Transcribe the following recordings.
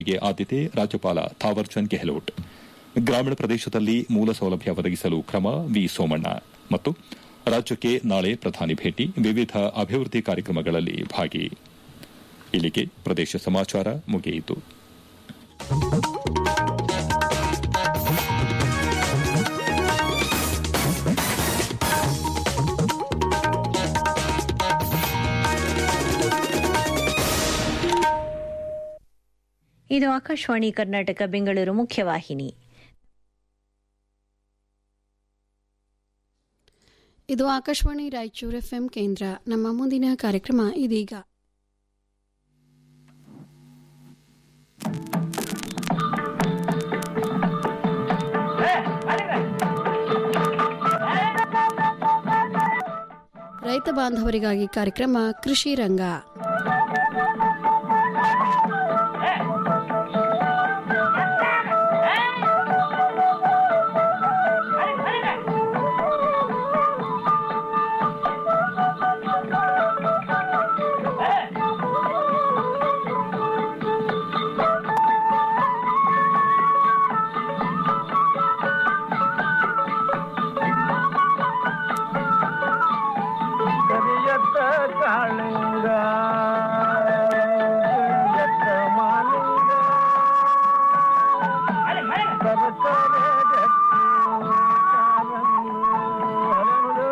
ಅಭಿವೃದ್ಧಿಗೆ ಆದ್ಯತೆ ರಾಜ್ಯಪಾಲ ಥಾವರ್ಚಂದ್ ಗೆಹ್ಲೋಟ್ ಗ್ರಾಮೀಣ ಪ್ರದೇಶದಲ್ಲಿ ಮೂಲ ಸೌಲಭ್ಯ ಒದಗಿಸಲು ಕ್ರಮ ವಿ ಸೋಮಣ್ಣ ಮತ್ತು ರಾಜ್ಯಕ್ಕೆ ನಾಳೆ ಪ್ರಧಾನಿ ಭೇಟಿ ವಿವಿಧ ಅಭಿವೃದ್ಧಿ ಕಾರ್ಯಕ್ರಮಗಳಲ್ಲಿ ಭಾಗಿ ಇಲ್ಲಿಗೆ ಪ್ರದೇಶ ಸಮಾಚಾರ ಮುಗಿಯಿತು ಇದು ಆಕಾಶವಾಣಿ ಕರ್ನಾಟಕ ಬೆಂಗಳೂರು ಮುಖ್ಯವಾಹಿನಿ ಇದು ಆಕಾಶವಾಣಿ ರಾಯಚೂರು ಎಫ್ಎಂ ಕೇಂದ್ರ ನಮ್ಮ ಮುಂದಿನ ಕಾರ್ಯಕ್ರಮ ಇದೀಗ ರೈತ ಬಾಂಧವರಿಗಾಗಿ ಕಾರ್ಯಕ್ರಮ ಕೃಷಿ ರಂಗ ಕರಿಯತ್ತ ಕಾಳಿಂಗ ಕರಿಯತ್ತ ಮಾಲಿಂಗ ಸರಸರ ಗಟ್ಟಿ ಕಾಲಂದು ಹರಳು.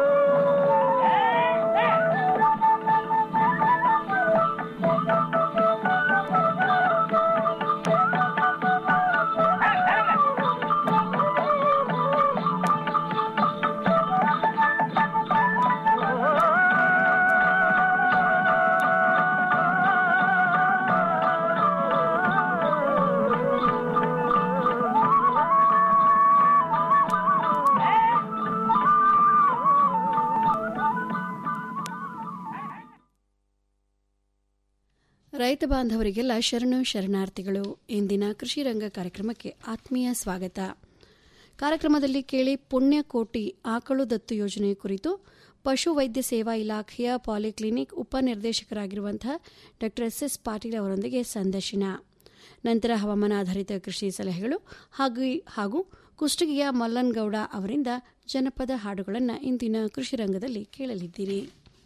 ರೈತ ಬಾಂಧವರಿಗೆಲ್ಲ ಶರಣು ಶರಣಾರ್ಥಿಗಳು ಇಂದಿನ ಕೃಷಿ ರಂಗ ಕಾರ್ಯಕ್ರಮಕ್ಕೆ ಆತ್ಮೀಯ ಸ್ವಾಗತ ಕಾರ್ಯಕ್ರಮದಲ್ಲಿ ಕೇಳಿ ಪುಣ್ಯಕೋಟಿ ಆಕಳು ದತ್ತು ಯೋಜನೆ ಕುರಿತು ಪಶು ವೈದ್ಯ ಸೇವಾ ಇಲಾಖೆಯ ಪಾಲಿಕ್ಲಿನಿಕ್ ಉಪನಿರ್ದೇಶಕರಾಗಿರುವಂತಹ ಡಾ ಎಸ್ ಎಸ್ ಪಾಟೀಲ್ ಅವರೊಂದಿಗೆ ಸಂದರ್ಶನ ನಂತರ ಹವಾಮಾನ ಆಧಾರಿತ ಕೃಷಿ ಸಲಹೆಗಳು ಹಾಗೂ ಹಾಗೂ ಕುಷ್ಟಗಿಯ ಮಲ್ಲನ್ಗೌಡ ಅವರಿಂದ ಜನಪದ ಹಾಡುಗಳನ್ನು ಇಂದಿನ ಕೃಷಿ ರಂಗದಲ್ಲಿ ಕೇಳಲಿದ್ದೀರಿ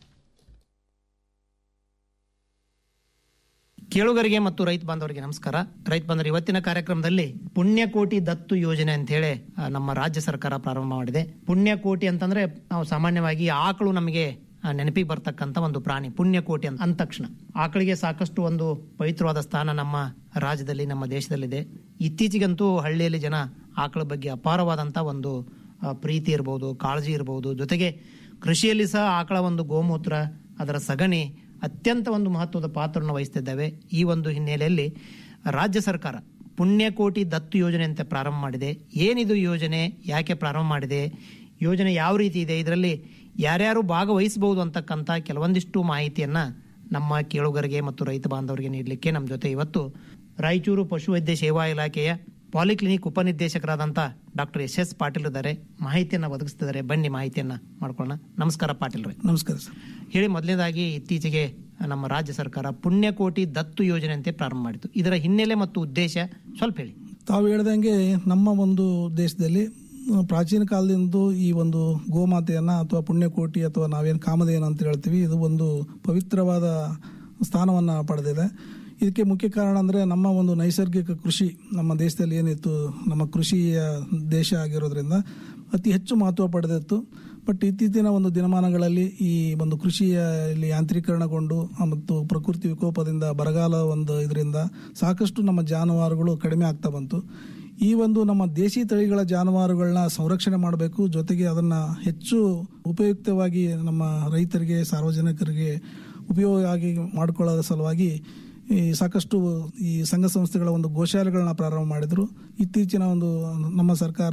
ಕೇಳುಗರಿಗೆ ಮತ್ತು ರೈತ ಬಾಂಧವರಿಗೆ ನಮಸ್ಕಾರ ರೈತ ಬಾಂಧವರು ಇವತ್ತಿನ ಕಾರ್ಯಕ್ರಮದಲ್ಲಿ ಪುಣ್ಯಕೋಟಿ ದತ್ತು ಯೋಜನೆ ಅಂತ ಹೇಳಿ ಆ, ನಮ್ಮ ರಾಜ್ಯ ಸರ್ಕಾರ ಪ್ರಾರಂಭ ಮಾಡಿದೆ ಪುಣ್ಯಕೋಟಿ ಅಂತಂದ್ರೆ ನಾವು ಸಾಮಾನ್ಯವಾಗಿ ಆಕಳು ನಮಗೆ ಆ, ನೆನಪಿಗೆ ಬರ್ತಕ್ಕಂಥ ಒಂದು ಪ್ರಾಣಿ ಪುಣ್ಯಕೋಟಿ ಅಂತ ಅಂದ ತಕ್ಷಣ ಆಕಳಿಗೆ ಸಾಕಷ್ಟು ಒಂದು ಪವಿತ್ರವಾದ ಸ್ಥಾನ ನಮ್ಮ ರಾಜ್ಯದಲ್ಲಿ ನಮ್ಮ ದೇಶದಲ್ಲಿದೆ ಇತ್ತೀಚೆಗಂತೂ ಹಳ್ಳಿಯಲ್ಲಿ ಜನ ಆಕಳ ಬಗ್ಗೆ ಅಪಾರವಾದಂಥ ಒಂದು ಆ, ಪ್ರೀತಿ ಇರಬಹುದು ಕಾಳಜಿ ಇರಬಹುದು ಜೊತೆಗೆ ಕೃಷಿಯಲ್ಲಿ ಸಹ ಆಕಳ ಒಂದು ಗೋಮೂತ್ರ ಅದರ ಸಗಣಿ ಅತ್ಯಂತ ಒಂದು ಮಹತ್ವದ ಪಾತ್ರವನ್ನು ವಹಿಸ್ತಿದ್ದಾವೆ ಈ ಒಂದು ಹಿನ್ನೆಲೆಯಲ್ಲಿ ರಾಜ್ಯ ಸರ್ಕಾರ ಪುಣ್ಯಕೋಟಿ ದತ್ತು ಯೋಜನೆ ಅಂತ ಪ್ರಾರಂಭ ಮಾಡಿದೆ ಏನಿದು ಯೋಜನೆ ಯಾಕೆ ಪ್ರಾರಂಭ ಮಾಡಿದೆ ಯೋಜನೆ ಯಾವ ರೀತಿ ಇದೆ ಇದರಲ್ಲಿ ಯಾರ್ಯಾರು ಭಾಗವಹಿಸಬಹುದು ಅಂತಕ್ಕಂಥ ಕೆಲವೊಂದಿಷ್ಟು ಮಾಹಿತಿಯನ್ನ ನಮ್ಮ ಕೇಳುಗರಿಗೆ ಮತ್ತು ರೈತ ಬಾಂಧವರಿಗೆ ನೀಡಲಿಕ್ಕೆ ನಮ್ಮ ಜೊತೆ ಇವತ್ತು ರಾಯಚೂರು ಪಶುವೈದ್ಯ ಸೇವಾ ಇಲಾಖೆಯ ಪಾಲಿಕ್ಲಿನಿಕ್ ಉಪನಿರ್ದೇಶಕರಾದಂಥ ಡಾಕ್ಟರ್ ಎಸ್ ಎಸ್ ಪಾಟೀಲ್ ಇದ್ದಾರೆ ಮಾಹಿತಿಯನ್ನ ಒದಗಿಸ್ತಿದ್ದಾರೆ ಬನ್ನಿ ಮಾಹಿತಿಯನ್ನ ಮಾಡ್ಕೊಳ್ಳೋಣ ನಮಸ್ಕಾರ ಪಾಟೀಲ್ ರೇ ನಮಸ್ಕಾರ ಸರ್ ಹೇಳಿ ಮೊದಲನೇದಾಗಿ ಇತ್ತೀಚೆಗೆ ನಮ್ಮ ರಾಜ್ಯ ಸರ್ಕಾರ ಪುಣ್ಯಕೋಟಿ ದತ್ತು ಯೋಜನೆ ಅಂತ ಪ್ರಾರಂಭ ಮಾಡಿತು ಇದರ ಹಿನ್ನೆಲೆ ಮತ್ತು ಉದ್ದೇಶ ಸ್ವಲ್ಪ ಹೇಳಿ ತಾವು ಹೇಳ್ದಂಗೆ ನಮ್ಮ ಒಂದು ದೇಶದಲ್ಲಿ ಆ, ಪ್ರಾಚೀನ ಕಾಲದಿಂದ ಈ ಒಂದು ಗೋಮಾತೆಯನ್ನ ಅಥವಾ ಪುಣ್ಯಕೋಟಿ ಅಥವಾ ನಾವೇನು ಕಾಮಧೇನು ಅಂತ ಹೇಳ್ತೀವಿ ಇದು ಒಂದು ಪವಿತ್ರವಾದ ಸ್ಥಾನವನ್ನು ಪಡೆದಿದೆ ಇದಕ್ಕೆ ಮುಖ್ಯ ಕಾರಣ ಅಂದರೆ ನಮ್ಮ ಒಂದು ನೈಸರ್ಗಿಕ ಕೃಷಿ ನಮ್ಮ ದೇಶದಲ್ಲಿ ಏನಿತ್ತು ನಮ್ಮ ಕೃಷಿಯ ದೇಶ ಆಗಿರೋದ್ರಿಂದ ಅತಿ ಹೆಚ್ಚು ಮಹತ್ವ ಪಡೆದಿತ್ತು ಬಟ್ ಇತ್ತೀಚಿನ ಒಂದು ದಿನಮಾನಗಳಲ್ಲಿ ಈ ಒಂದು ಕೃಷಿಯಲ್ಲಿ ಯಾಂತ್ರೀಕರಣಗೊಂಡು ಆ, ಮತ್ತು ಪ್ರಕೃತಿ ವಿಕೋಪದಿಂದ ಬರಗಾಲ ಒಂದು ಇದರಿಂದ ಸಾಕಷ್ಟು ನಮ್ಮ ಜಾನುವಾರುಗಳು ಕಡಿಮೆ ಆಗ್ತಾ ಬಂತು ಈ ಒಂದು ನಮ್ಮ ದೇಶಿ ತಳಿಗಳ ಜಾನುವಾರುಗಳನ್ನ ಸಂರಕ್ಷಣೆ ಮಾಡಬೇಕು ಜೊತೆಗೆ ಅದನ್ನ ಹೆಚ್ಚು ಉಪಯುಕ್ತವಾಗಿ ನಮ್ಮ ರೈತರಿಗೆ ಸಾರ್ವಜನಿಕರಿಗೆ ಉಪಯೋಗ ಆಗಿ ಮಾಡಿಕೊಳ್ಳೋದ್ರ ಸಲುವಾಗಿ ಈ ಸಾಕಷ್ಟು ಈ ಸಂಘ ಸಂಸ್ಥೆಗಳ ಒಂದು ಗೋಶಾಲೆಗಳನ್ನ ಪ್ರಾರಂಭ ಮಾಡಿದ್ರು ಇತ್ತೀಚಿನ ಒಂದು ನಮ್ಮ ಸರ್ಕಾರ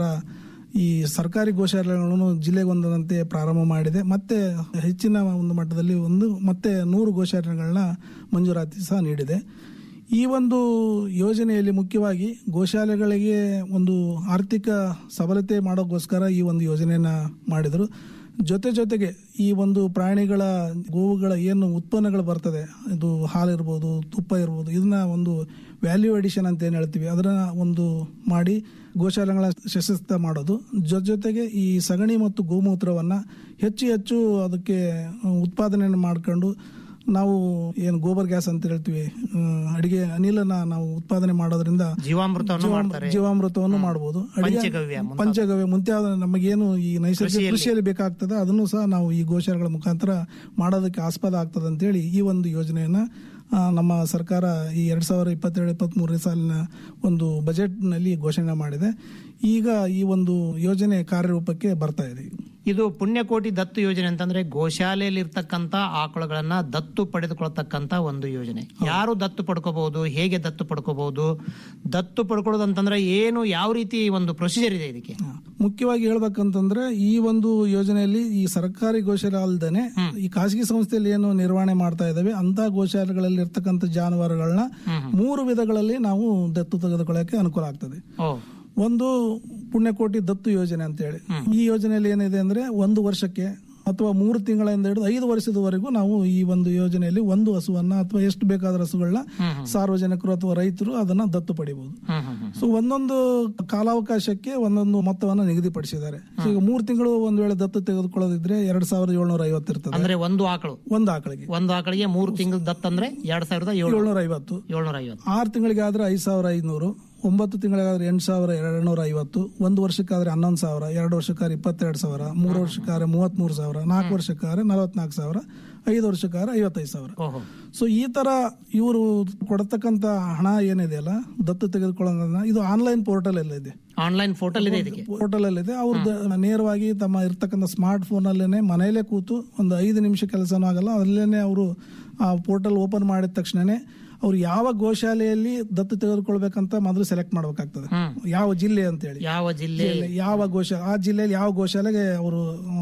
ಈ ಸರ್ಕಾರಿ ಗೋಶಾಲೆಗಳನ್ನು ಜಿಲ್ಲೆಗೊಂದರಂತೆ ಪ್ರಾರಂಭ ಮಾಡಿದೆ ಮತ್ತೆ ಹೆಚ್ಚಿನ ಒಂದು ಮಟ್ಟದಲ್ಲಿ ಒಂದು ಮತ್ತೆ ನೂರು ಗೋಶಾಲೆಗಳನ್ನ ಮಂಜೂರಾತಿ ಸಹ ನೀಡಿದೆ ಈ ಒಂದು ಯೋಜನೆಯಲ್ಲಿ ಮುಖ್ಯವಾಗಿ ಗೋಶಾಲೆಗಳಿಗೆ ಒಂದು ಆರ್ಥಿಕ ಸಬಲತೆ ಮಾಡೋಕ್ಕೋಸ್ಕರ ಈ ಒಂದು ಯೋಜನೆಯನ್ನ ಮಾಡಿದರು ಜೊತೆ ಜೊತೆಗೆ ಈ ಒಂದು ಪ್ರಾಣಿಗಳ ಗೋವುಗಳ ಏನು ಉತ್ಪನ್ನಗಳು ಬರ್ತದೆ ಇದು ಹಾಲು ಇರ್ಬೋದು ತುಪ್ಪ ಇರ್ಬೋದು ಇದನ್ನ ಒಂದು ವ್ಯಾಲ್ಯೂ ಅಡಿಷನ್ ಅಂತ ಏನು ಹೇಳ್ತೀವಿ ಅದನ್ನ ಒಂದು ಮಾಡಿ ಗೋಶಾಲೆಗಳ ಸಶಸ್ತ ಮಾಡೋದು ಜೊತೆ ಜೊತೆಗೆ ಈ ಸಗಣಿ ಮತ್ತು ಗೋಮೂತ್ರವನ್ನ ಹೆಚ್ಚು ಹೆಚ್ಚು ಅದಕ್ಕೆ ಉತ್ಪಾದನೆಯನ್ನು ಮಾಡ್ಕೊಂಡು ನಾವು ಏನು ಗೋಬರ್ ಗ್ಯಾಸ್ ಅಂತ ಹೇಳ್ತೀವಿ ಆ, ಅಡಿಗೆ ಅನಿಲನ ನಾವು ಉತ್ಪಾದನೆ ಮಾಡೋದ್ರಿಂದ ಜೀವಾಮೃತವನ್ನು ಮಾಡ್ತಾರೆ ಜೀವಾಮೃತವನ್ನು ಮಾಡಬಹುದು ಪಂಚಗವ್ಯ ಮುಂತಾದ- ಪಂಚಗವ್ಯ ಮುಂತಾದ ನಮಗೇನು ಈ ನೈಸರ್ಗಿಕ ಕೃಷಿಯಲ್ಲಿ ಬೇಕಾಗ್ತದೆ ಅದನ್ನು ಸಹ ನಾವು ಈ ಗೋಶಾಲೆಗಳ ಮುಖಾಂತರ ಮಾಡೋದಕ್ಕೆ ಆಸ್ಪದ ಆಗ್ತದೆ ಅಂತೇಳಿ ಈ ಒಂದು ಯೋಜನೆಯನ್ನ ಆ, ನಮ್ಮ ಸರ್ಕಾರ ಈ ಎರಡ್ ಸಾವಿರದ ಇಪ್ಪತ್ತೆರಡು ಇಪ್ಪತ್ತ್ ಮೂರನೇ ಸಾಲಿನ ಒಂದು ಬಜೆಟ್ನಲ್ಲಿ ಘೋಷಣೆ ಮಾಡಿದೆ ಈಗ ಈ ಒಂದು ಯೋಜನೆ ಕಾರ್ಯರೂಪಕ್ಕೆ ಬರ್ತಾ ಇದೆ ಇದು ಪುಣ್ಯಕೋಟಿ ದತ್ತು ಯೋಜನೆ ಅಂತಂದ್ರೆ ಗೋಶಾಲೆಯಲ್ಲಿ ಇರ್ತಕ್ಕಂತ ಆಕಳುಗಳನ್ನ ದತ್ತು ಪಡೆದುಕೊಳ್ತಕ್ಕಂತ ಒಂದು ಯೋಜನೆ ಯಾರು ದತ್ತು ಪಡ್ಕೋಬಹುದು ಹೇಗೆ ದತ್ತು ಪಡ್ಕೋಬಹುದು ದತ್ತು ಪಡ್ಕೊಳ್ಳೋದು ಅಂತಂದ್ರೆ ಏನು ಯಾವ ರೀತಿ ಒಂದು ಪ್ರೊಸೀಜರ್ ಇದೆ ಇದಕ್ಕೆ ಹಾ. ಮುಖ್ಯವಾಗಿ ಹೇಳ್ಬೇಕಂತಂದ್ರೆ ಈ ಒಂದು ಯೋಜನೆಯಲ್ಲಿ ಈ ಸರ್ಕಾರಿ ಗೋಶಾಲೆ ಅಲ್ದೇನೆ ಈ ಖಾಸಗಿ ಸಂಸ್ಥೆಯಲ್ಲಿ ಏನು ನಿರ್ವಹಣೆ ಮಾಡ್ತಾ ಇದ್ದಾವೆ ಅಂತ ಗೋಶಾಲೆಗಳಲ್ಲಿ ಇರ್ತಕ್ಕಂಥ ಜಾನುವಾರುಗಳನ್ನ ಮೂರು ವಿಧಗಳಲ್ಲಿ ನಾವು ದತ್ತು ತೆಗೆದುಕೊಳ್ಳಕ್ಕೆ ಅನುಕೂಲ ಆಗ್ತದೆ ಓ ಒಂದು ಪುಣ್ಯಕೋಟಿ ದತ್ತು ಯೋಜನೆ ಅಂತ ಹೇಳಿ ಈ ಯೋಜನೆಯಲ್ಲಿ ಏನಿದೆ ಅಂದ್ರೆ ಒಂದು ವರ್ಷಕ್ಕೆ ಅಥವಾ ಮೂರು ತಿಂಗಳಿಂದ ಹಿಡಿದು ಐದು ವರ್ಷದವರೆಗೂ ನಾವು ಈ ಒಂದು ಯೋಜನೆಯಲ್ಲಿ ಒಂದು ಹಸುವನ್ನ ಅಥವಾ ಎಷ್ಟು ಬೇಕಾದ ಹಸುಗಳನ್ನ ಸಾರ್ವಜನಿಕರು ಅಥವಾ ರೈತರು ಅದನ್ನ ದತ್ತು ಪಡಿಬಹುದು ಹ್ಮ್ ಹ್ಮ್ ಹ್ಮ್. ಸೊ ಒಂದೊಂದು ಕಾಲಾವಕಾಶಕ್ಕೆ ಒಂದೊಂದು ಮೊತ್ತವನ್ನ ನಿಗದಿಪಡಿಸಿದ್ದಾರೆ ಸೊ ಈಗ ಮೂರು ತಿಂಗಳು ಒಂದ್ ವೇಳೆ ದತ್ತು ತೆಗೆದುಕೊಳ್ಳೋದಿದ್ರೆ ಎರಡ್ ಸಾವಿರದ ಏಳ್ನೂರ ಐವತ್ತು ಇರ್ತದೆ ಅಂದ್ರೆ ಒಂದು ಆಕಳು ಒಂದು ಆಕಳಿಗೆ ಒಂದು ಆಕಳಿಗೆ ಮೂರು ತಿಂಗಳು ದತ್ತು ಅಂದ್ರೆ ಎರಡ್ ಸಾವಿರದ ಏಳು ಏಳ್ನೂರ ಐವತ್ತು ಏಳ್ನೂರ ಐವತ್ತು ಆರು ತಿಂಗಳಿಗೆ ಆದ್ರೆ ಐದು ಸಾವಿರ ಐನೂರು ಒಂಬತ್ತು ತಿಂಗಳಿಗಾದ್ರೆ ಎಂಟು ಸಾವಿರ ಎರಡ್ನೂರ ಐವತ್ತು ಒಂದು ವರ್ಷಕ್ಕಾದ್ರೆ ಹನ್ನೊಂದು ಸಾವಿರ ಎರಡು ವರ್ಷಕ್ಕಾದ್ರೆ ಇಪ್ಪತ್ತೆರಡು ಸಾವಿರ ಮೂರು ವರ್ಷಕ್ಕಾದ್ರೆ ಮೂವತ್ಮೂರು ಸಾವಿರ ನಾಲ್ಕು ವರ್ಷಕ್ಕಾದ್ರೆ ನಲವತ್ನಾಲ್ಕು ಸಾವಿರ ಐದು ವರ್ಷಕ್ಕಾದ್ರೆ ಐವತ್ತೈದು ಸಾವಿರ ಓಹೋ ಸೊ ಈ ತರ ಇವರು ಕೊಡತಕ್ಕಂತ ಹಣ ಏನಿದೆಯಲ್ಲ ದತ್ತು ತೆಗೆದುಕೊಳ್ಳೋದನ್ನ ಇದು ಆನ್ಲೈನ್ ಪೋರ್ಟಲ್ ಎಲ್ಲ ಇದೆ ಆನ್ಲೈನ್ ಫೋಟಲ್ ಇದೆ ಇದಕ್ಕೆ ಪೋರ್ಟಲ್ ಅಲ್ಲಿ ಇದೆ ಅವ್ರದ್ದು ನೇರವಾಗಿ ತಮ್ಮ ಇರ್ತಕ್ಕಂಥ ಸ್ಮಾರ್ಟ್ ಫೋನ್ ಅಲ್ಲೇನೆ ಮನೆಯಲ್ಲೇ ಕೂತು ಒಂದು ಐದು ನಿಮಿಷ ಕೆಲಸನೂ ಆಗಲ್ಲ ಅಲ್ಲೇನೆ ಅವರು ಆ ಪೋರ್ಟಲ್ ಓಪನ್ ಮಾಡಿದ ತಕ್ಷಣನೇ ಅವ್ರು ಯಾವ ಗೋಶಾಲೆಯಲ್ಲಿ ದತ್ತು ತೆಗೆದುಕೊಳ್ಬೇಕಂತ ಮೊದಲು ಸೆಲೆಕ್ಟ್ ಮಾಡ್ಬೇಕಾಗ್ತದೆ ಯಾವ ಜಿಲ್ಲೆ ಅಂತ ಹೇಳಿ ಯಾವ ಜಿಲ್ಲೆ ಜಿಲ್ಲೆ, ಯಾವ ಗೋಶಾಲೆ ಆ ಜಿಲ್ಲೆಯಲ್ಲಿ ಯಾವ ಗೋಶಾಲೆಗೆ ಅವರು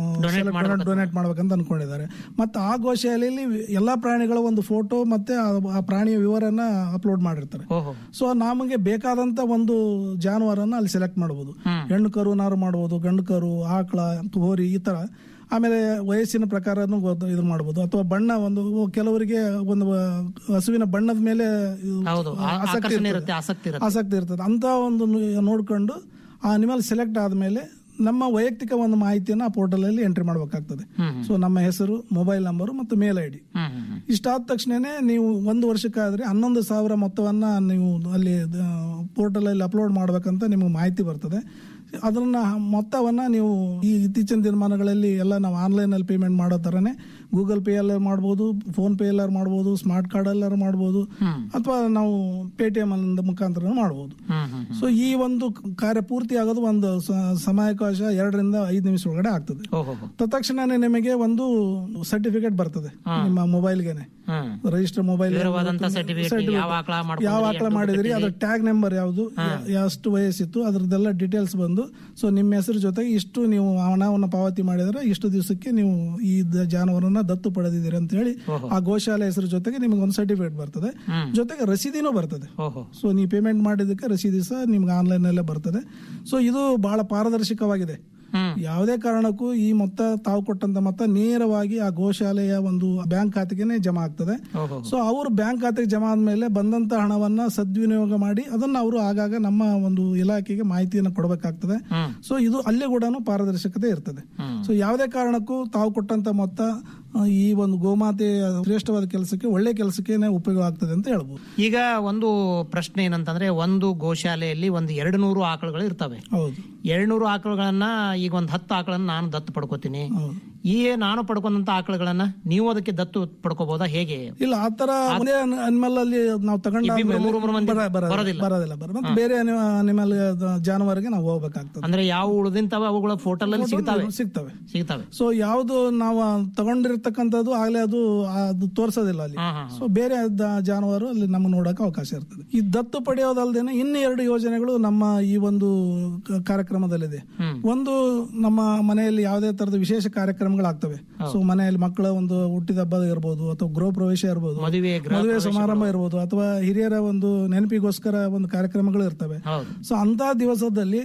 ಡೊನೇಟ್ ಮಾಡ್ಬೇಕಂತ ಅನ್ಕೊಂಡಿದ್ದಾರೆ ಮತ್ತೆ ಆ ಗೋಶಾಲೆಯಲ್ಲಿ ಎಲ್ಲಾ ಪ್ರಾಣಿಗಳ ಒಂದು ಫೋಟೋ ಮತ್ತೆ ಆ- ಆ ಪ್ರಾಣಿಯ ವಿವರನ್ನ ಅಪ್ಲೋಡ್ ಮಾಡಿರ್ತಾರೆ ಓಹೋ ಸೊ ನಮಗೆ ಬೇಕಾದಂತ ಒಂದು ಜಾನುವಾರನ್ನ ಅಲ್ಲಿ ಸೆಲೆಕ್ಟ್ ಮಾಡಬಹುದು ಹೆಣ್ಣು ಕರು ನಾರು ಮಾಡಬಹುದು ಗಂಡು ಕರು ಆಕಳ ಹೋರಿ ಈ ತರ ಆಮೇಲೆ ವಯಸ್ಸಿನ ಪ್ರಕಾರನು ಗೊತ್ತು- ಇದು ಮಾಡಬಹುದು ಅಥವಾ ಬಣ್ಣ ಒಂದು ಕೆಲವರಿಗೆ ಒಂದು ಹಸುವಿನ ಬಣ್ಣದ ಮೇಲೆ ಇದು ಹೌದು ಆ- ಆಸಕ್ತಿ ಆಕರ್ಷಣೆ ಇರ್ತದೆ. ಇರುತ್ತೆ ಆಸಕ್ತಿ ಇರುತ್ತೆ ಆಸಕ್ತಿ ಇರ್ತದೆ ಅಂತ ಒಂದು ನು- ನೋಡ್ಕೊಂಡು ಆ ಅನಿಮಲ್ ಸೆಲೆಕ್ಟ್ ಆದ್ಮೇಲೆ ನಮ್ಮ ವೈಯಕ್ತಿಕ ಒಂದು ಮಾಹಿತಿಯನ್ನ ಆ ಪೋರ್ಟಲ್ ಅಲ್ಲಿ ಎಂಟ್ರಿ ಮಾಡಬೇಕಾಗ್ತದೆ ಸೊ ನಮ್ಮ ಹೆಸರು ಮೊಬೈಲ್ ನಂಬರ್ ಮತ್ತು ಮೇಲ್ ಐ ಡಿ ಹ್ಮ್ ಹ್ಮ್ ಹ್ಮ್. ಇಷ್ಟಾದ ತಕ್ಷಣನೇ ನೀವು ಒಂದು ವರ್ಷಕ್ಕಾದ್ರೆ ಹನ್ನೊಂದು ಸಾವಿರ ಮೊತ್ತವನ್ನ ನೀವು ಅಲ್ಲಿ ಪೋರ್ಟಲ್ ಅಲ್ಲಿ ಅಪ್ಲೋಡ್ ಮಾಡ್ಬೇಕಂತ ನಿಮಗೆ ಮಾಹಿತಿ ಬರ್ತದೆ ಅದನ್ನ ಮೊತ್ತವನ್ನ ನೀವು ಈ ಇತ್ತೀಚಿನ ದಿನಮಾನಗಳಲ್ಲಿ ಎಲ್ಲ ನಾವು ಆನ್ಲೈನ್ ಅಲ್ಲಿ ಪೇಮೆಂಟ್ ಮಾಡೋ ತರನೇ ಗೂಗಲ್ ಪೇ ಎಲ್ಲ ಮಾಡ್ಬೋದು ಫೋನ್ ಪೇ ಎಲ್ಲಾರು ಮಾಡ್ಬೋದು ಸ್ಮಾರ್ಟ್ ಕಾರ್ಡ್ ಎಲ್ಲಾರು ಮಾಡ್ಬೋದು ಅಥವಾ ನಾವು ಪೇಟಿಎಂ ಮುಖಾಂತರ ಮಾಡ್ಬೋದು ಹ್ಮ್ ಹ್ಮ್ ಸೊ ಈ ಒಂದು ಕಾರ್ಯ ಪೂರ್ತಿ ಆಗೋದು ಒಂದು ಸ- ಸಮಯಾವಕಾಶ ಎರಡರಿಂದ ಐದು ನಿಮಿಷ ಒಳಗಡೆ ಆಗ್ತದೆ ಓಹೋ ತತ್ಕ್ಷಣನೇ ನಿಮಗೆ ಒಂದು ಸರ್ಟಿಫಿಕೇಟ್ ಬರ್ತದೆ ನಿಮ್ಮ ಮೊಬೈಲ್ಗೆನೆ ಹ್ಮ್ ರಿಜಿಸ್ಟರ್ ಮೊಬೈಲ್ ವಿವರವಾದಂತ ಸರ್ಟಿಫಿಕೇಟ್ ಯಾವ ಆಕಳ ಮಾಡ್ಕೊಂಡ್ರಿ, ಯಾವ ಆಕಳ ಎಷ್ಟು ಮಾಡಿದಿರಿ ಅದ್ರ ಟ್ಯಾಗ್ ನಂಬರ್ ಯಾವುದು ಎಷ್ಟು ವಯಸ್ಸಿತ್ತು ಅದ್ರದ್ದೆಲ್ಲ ಡೀಟೇಲ್ಸ್ ಬಂದು ಸೊ ನಿಮ್ಮ ಹೆಸರು ಜೊತೆಗೆ ಇಷ್ಟು ನೀವು ಹಣವನ್ನು ಪಾವತಿ ಮಾಡಿದ್ರೆ ಇಷ್ಟು ದಿವಸಕ್ಕೆ ನೀವು ಈ ದ- ಜಾನುವಾರನ್ನ ದತ್ತು ಪಡೆದಿದ್ದೀರಿ ಅಂತ ಹೇಳಿ ಆ ಗೋಶಾಲೆ ಹೆಸರು ಜೊತೆಗೆ ನಿಮ್ಗೆ ಒಂದು ಸರ್ಟಿಫಿಕೇಟ್ ಬರ್ತದೆ ಜೊತೆಗೆ ರಸೀದಿನೂ ಬರ್ತದೆ ಓಹೋ ಸೊ ನೀವು ಪೇಮೆಂಟ್ ಮಾಡಿದ್ದಕ್ಕೆ ರಸೀದಿ ಸಹ ನಿಮ್ಗೆ ಆನ್ಲೈನ್ ಅಲ್ಲೇ ಬರ್ತದೆ ಸೊ ಇದು ಬಹಳ ಪಾರದರ್ಶಕವಾಗಿದೆ ಹ್ಮ್ ಯಾವುದೇ ಕಾರಣಕ್ಕೂ ಈ ಮೊತ್ತ ತಾವು ಕೊಟ್ಟಂತ ಮೊತ್ತ ನೇರವಾಗಿ ಆ ಗೋಶಾಲೆಯ ಒಂದು ಬ್ಯಾಂಕ್ ಖಾತೆಗೆ ಜಮಾ ಆಗ್ತದೆ ಓಹೋ ಸೊ ಅವರು ಬ್ಯಾಂಕ್ ಖಾತೆಗೆ ಜಮಾ ಆದ್ಮೇಲೆ ಬಂದಂತ ಹಣವನ್ನ ಸದ್ವಿನಿಯೋಗ ಮಾಡಿ ಅದನ್ನ ಅವರು ಆಗಾಗ ನಮ್ಮ ಒಂದು ಇಲಾಖೆಗೆ ಮಾಹಿತಿಯನ್ನು ಕೊಡಬೇಕಾಗ್ತದೆ ಹ್ಮ್. ಸೊ ಇದು ಅಲ್ಲಿ ಕೂಡ ಪಾರದರ್ಶಕತೆ ಇರ್ತದೆ ಸೊ ಯಾವುದೇ ಕಾರಣಕ್ಕೂ ತಾವು ಕೊಟ್ಟಂತ ಮೊತ್ತ ಆ, ಈ ಒಂದು ಗೋಮಾತೆ ಶ್ರೇಷ್ಠವಾದ ಕೆಲಸಕ್ಕೆ ಒಳ್ಳೆ ಕೆಲಸಕ್ಕೆ ಉಪಯೋಗ ಆಗ್ತದೆ ಅಂತ ಹೇಳ್ಬೋದು ಈಗ ಒಂದು ಪ್ರಶ್ನೆ ಏನಂತಂದ್ರೆ ಒಂದು ಗೋಶಾಲೆಯಲ್ಲಿ ಒಂದು ಎರಡು ನೂರು ಆಕಳುಗಳು ಇರ್ತವೆ ಹೌದು ಎರಡು ನೂರು ಆಕಳುಗಳನ್ನ ಈಗ ಒಂದು ಹತ್ತು ಆಕಳನ್ನ ನಾನು ದತ್ತು ಪಡ್ಕೋತೀನಿ ಹೌದು ಈ ನಾನು ಪಡ್ಕೊಂಡಂತ ಆಕಳುಗಳನ್ನ ನೀವು ಅದಕ್ಕೆ ದತ್ತು ಪಡ್ಕೋಬಹುದಾ ಹೇಗೆ ಇಲ್ಲ ಆತರ ಒಂದೇ ಅನಿಮಲ್ ಅಲ್ಲಿ ನಾವು ತಗೊಂಡ ಇಬ್ಬಿಬ್ರು ಮೂರು ಮೂರು ಮಂದಿ ಬರೋದಿಲ್ಲ ಬರೋದಿಲ್ಲ. ಬರೋದಿಲ್ಲ ಬರ ಮತ್ತೆ ಬೇರೆ ಅನಿಮಲ್ ಜಾನುವಾರಿಗೆ ನಾವು ಹೋಗ್ಬೇಕಾಗ್ತದೆ ಅಂದ್ರೆ ಯಾವ ಉಳಿದಿಂತವ ಅವುಗಳ ಫೋಟಲ್ ಅಲ್ಲಿ ಸಿಗ್ತಾವೆ ಸಿಗ್ತವೆ ಸಿಗ್ತಾವೆ ಸೊ ಯಾವ್ದು ನಾವು ತಗೊಂಡಿರ್ತಕ್ಕಂಥದ್ದು ಆಗ್ಲೇ ಅದು ಅದು ತೋರ್ಸೋದಿಲ್ಲ ಅಲ್ಲಿ ಹಾ ಹಾ ಸೊ ಬೇರೆ ದ- ಜಾನುವಾರು ಅಲ್ಲಿ ನಮ್ಗೆ ನೋಡಕ್ಕೆ ಅವಕಾಶ ಇರ್ತದೆ ಈ ದತ್ತು ಪಡೆಯೋದಲ್ದೇನೆ ಇನ್ನು ಎರಡು ಯೋಜನೆಗಳು ನಮ್ಮ ಈ ಒಂದು ಕ- ಕಾರ್ಯಕ್ರಮದಲ್ಲಿದೆ ಹ್ಮ್. ಒಂದು ನಮ್ಮ ಮನೆಯಲ್ಲಿ ಯಾವುದೇ ತರದ ವಿಶೇಷ ಕಾರ್ಯಕ್ರಮಗಳಾಗ್ತವೆ ಸೊ ಮನೆಯಲ್ಲಿ ಮಕ್ಕಳ ಒಂದು ಹುಟ್ಟಿದ ಹಬ್ಬ ಇರ್ಬೋದು ಅಥವಾ ಗೃಹ ಪ್ರವೇಶ ಇರ್ಬೋದು ಮದುವೆ ಗೃಹ ಮದುವೆ ಸಮಾರಂಭ ಇರ್ಬೋದು ಅಥವಾ ಹಿರಿಯರ ಒಂದು ನೆನಪಿಗೋಸ್ಕರ ಒಂದು ಕಾರ್ಯಕ್ರಮಗಳು ಇರ್ತವೆ ಹೌದು ಸೊ ಅಂತ ದಿವಸದಲ್ಲಿ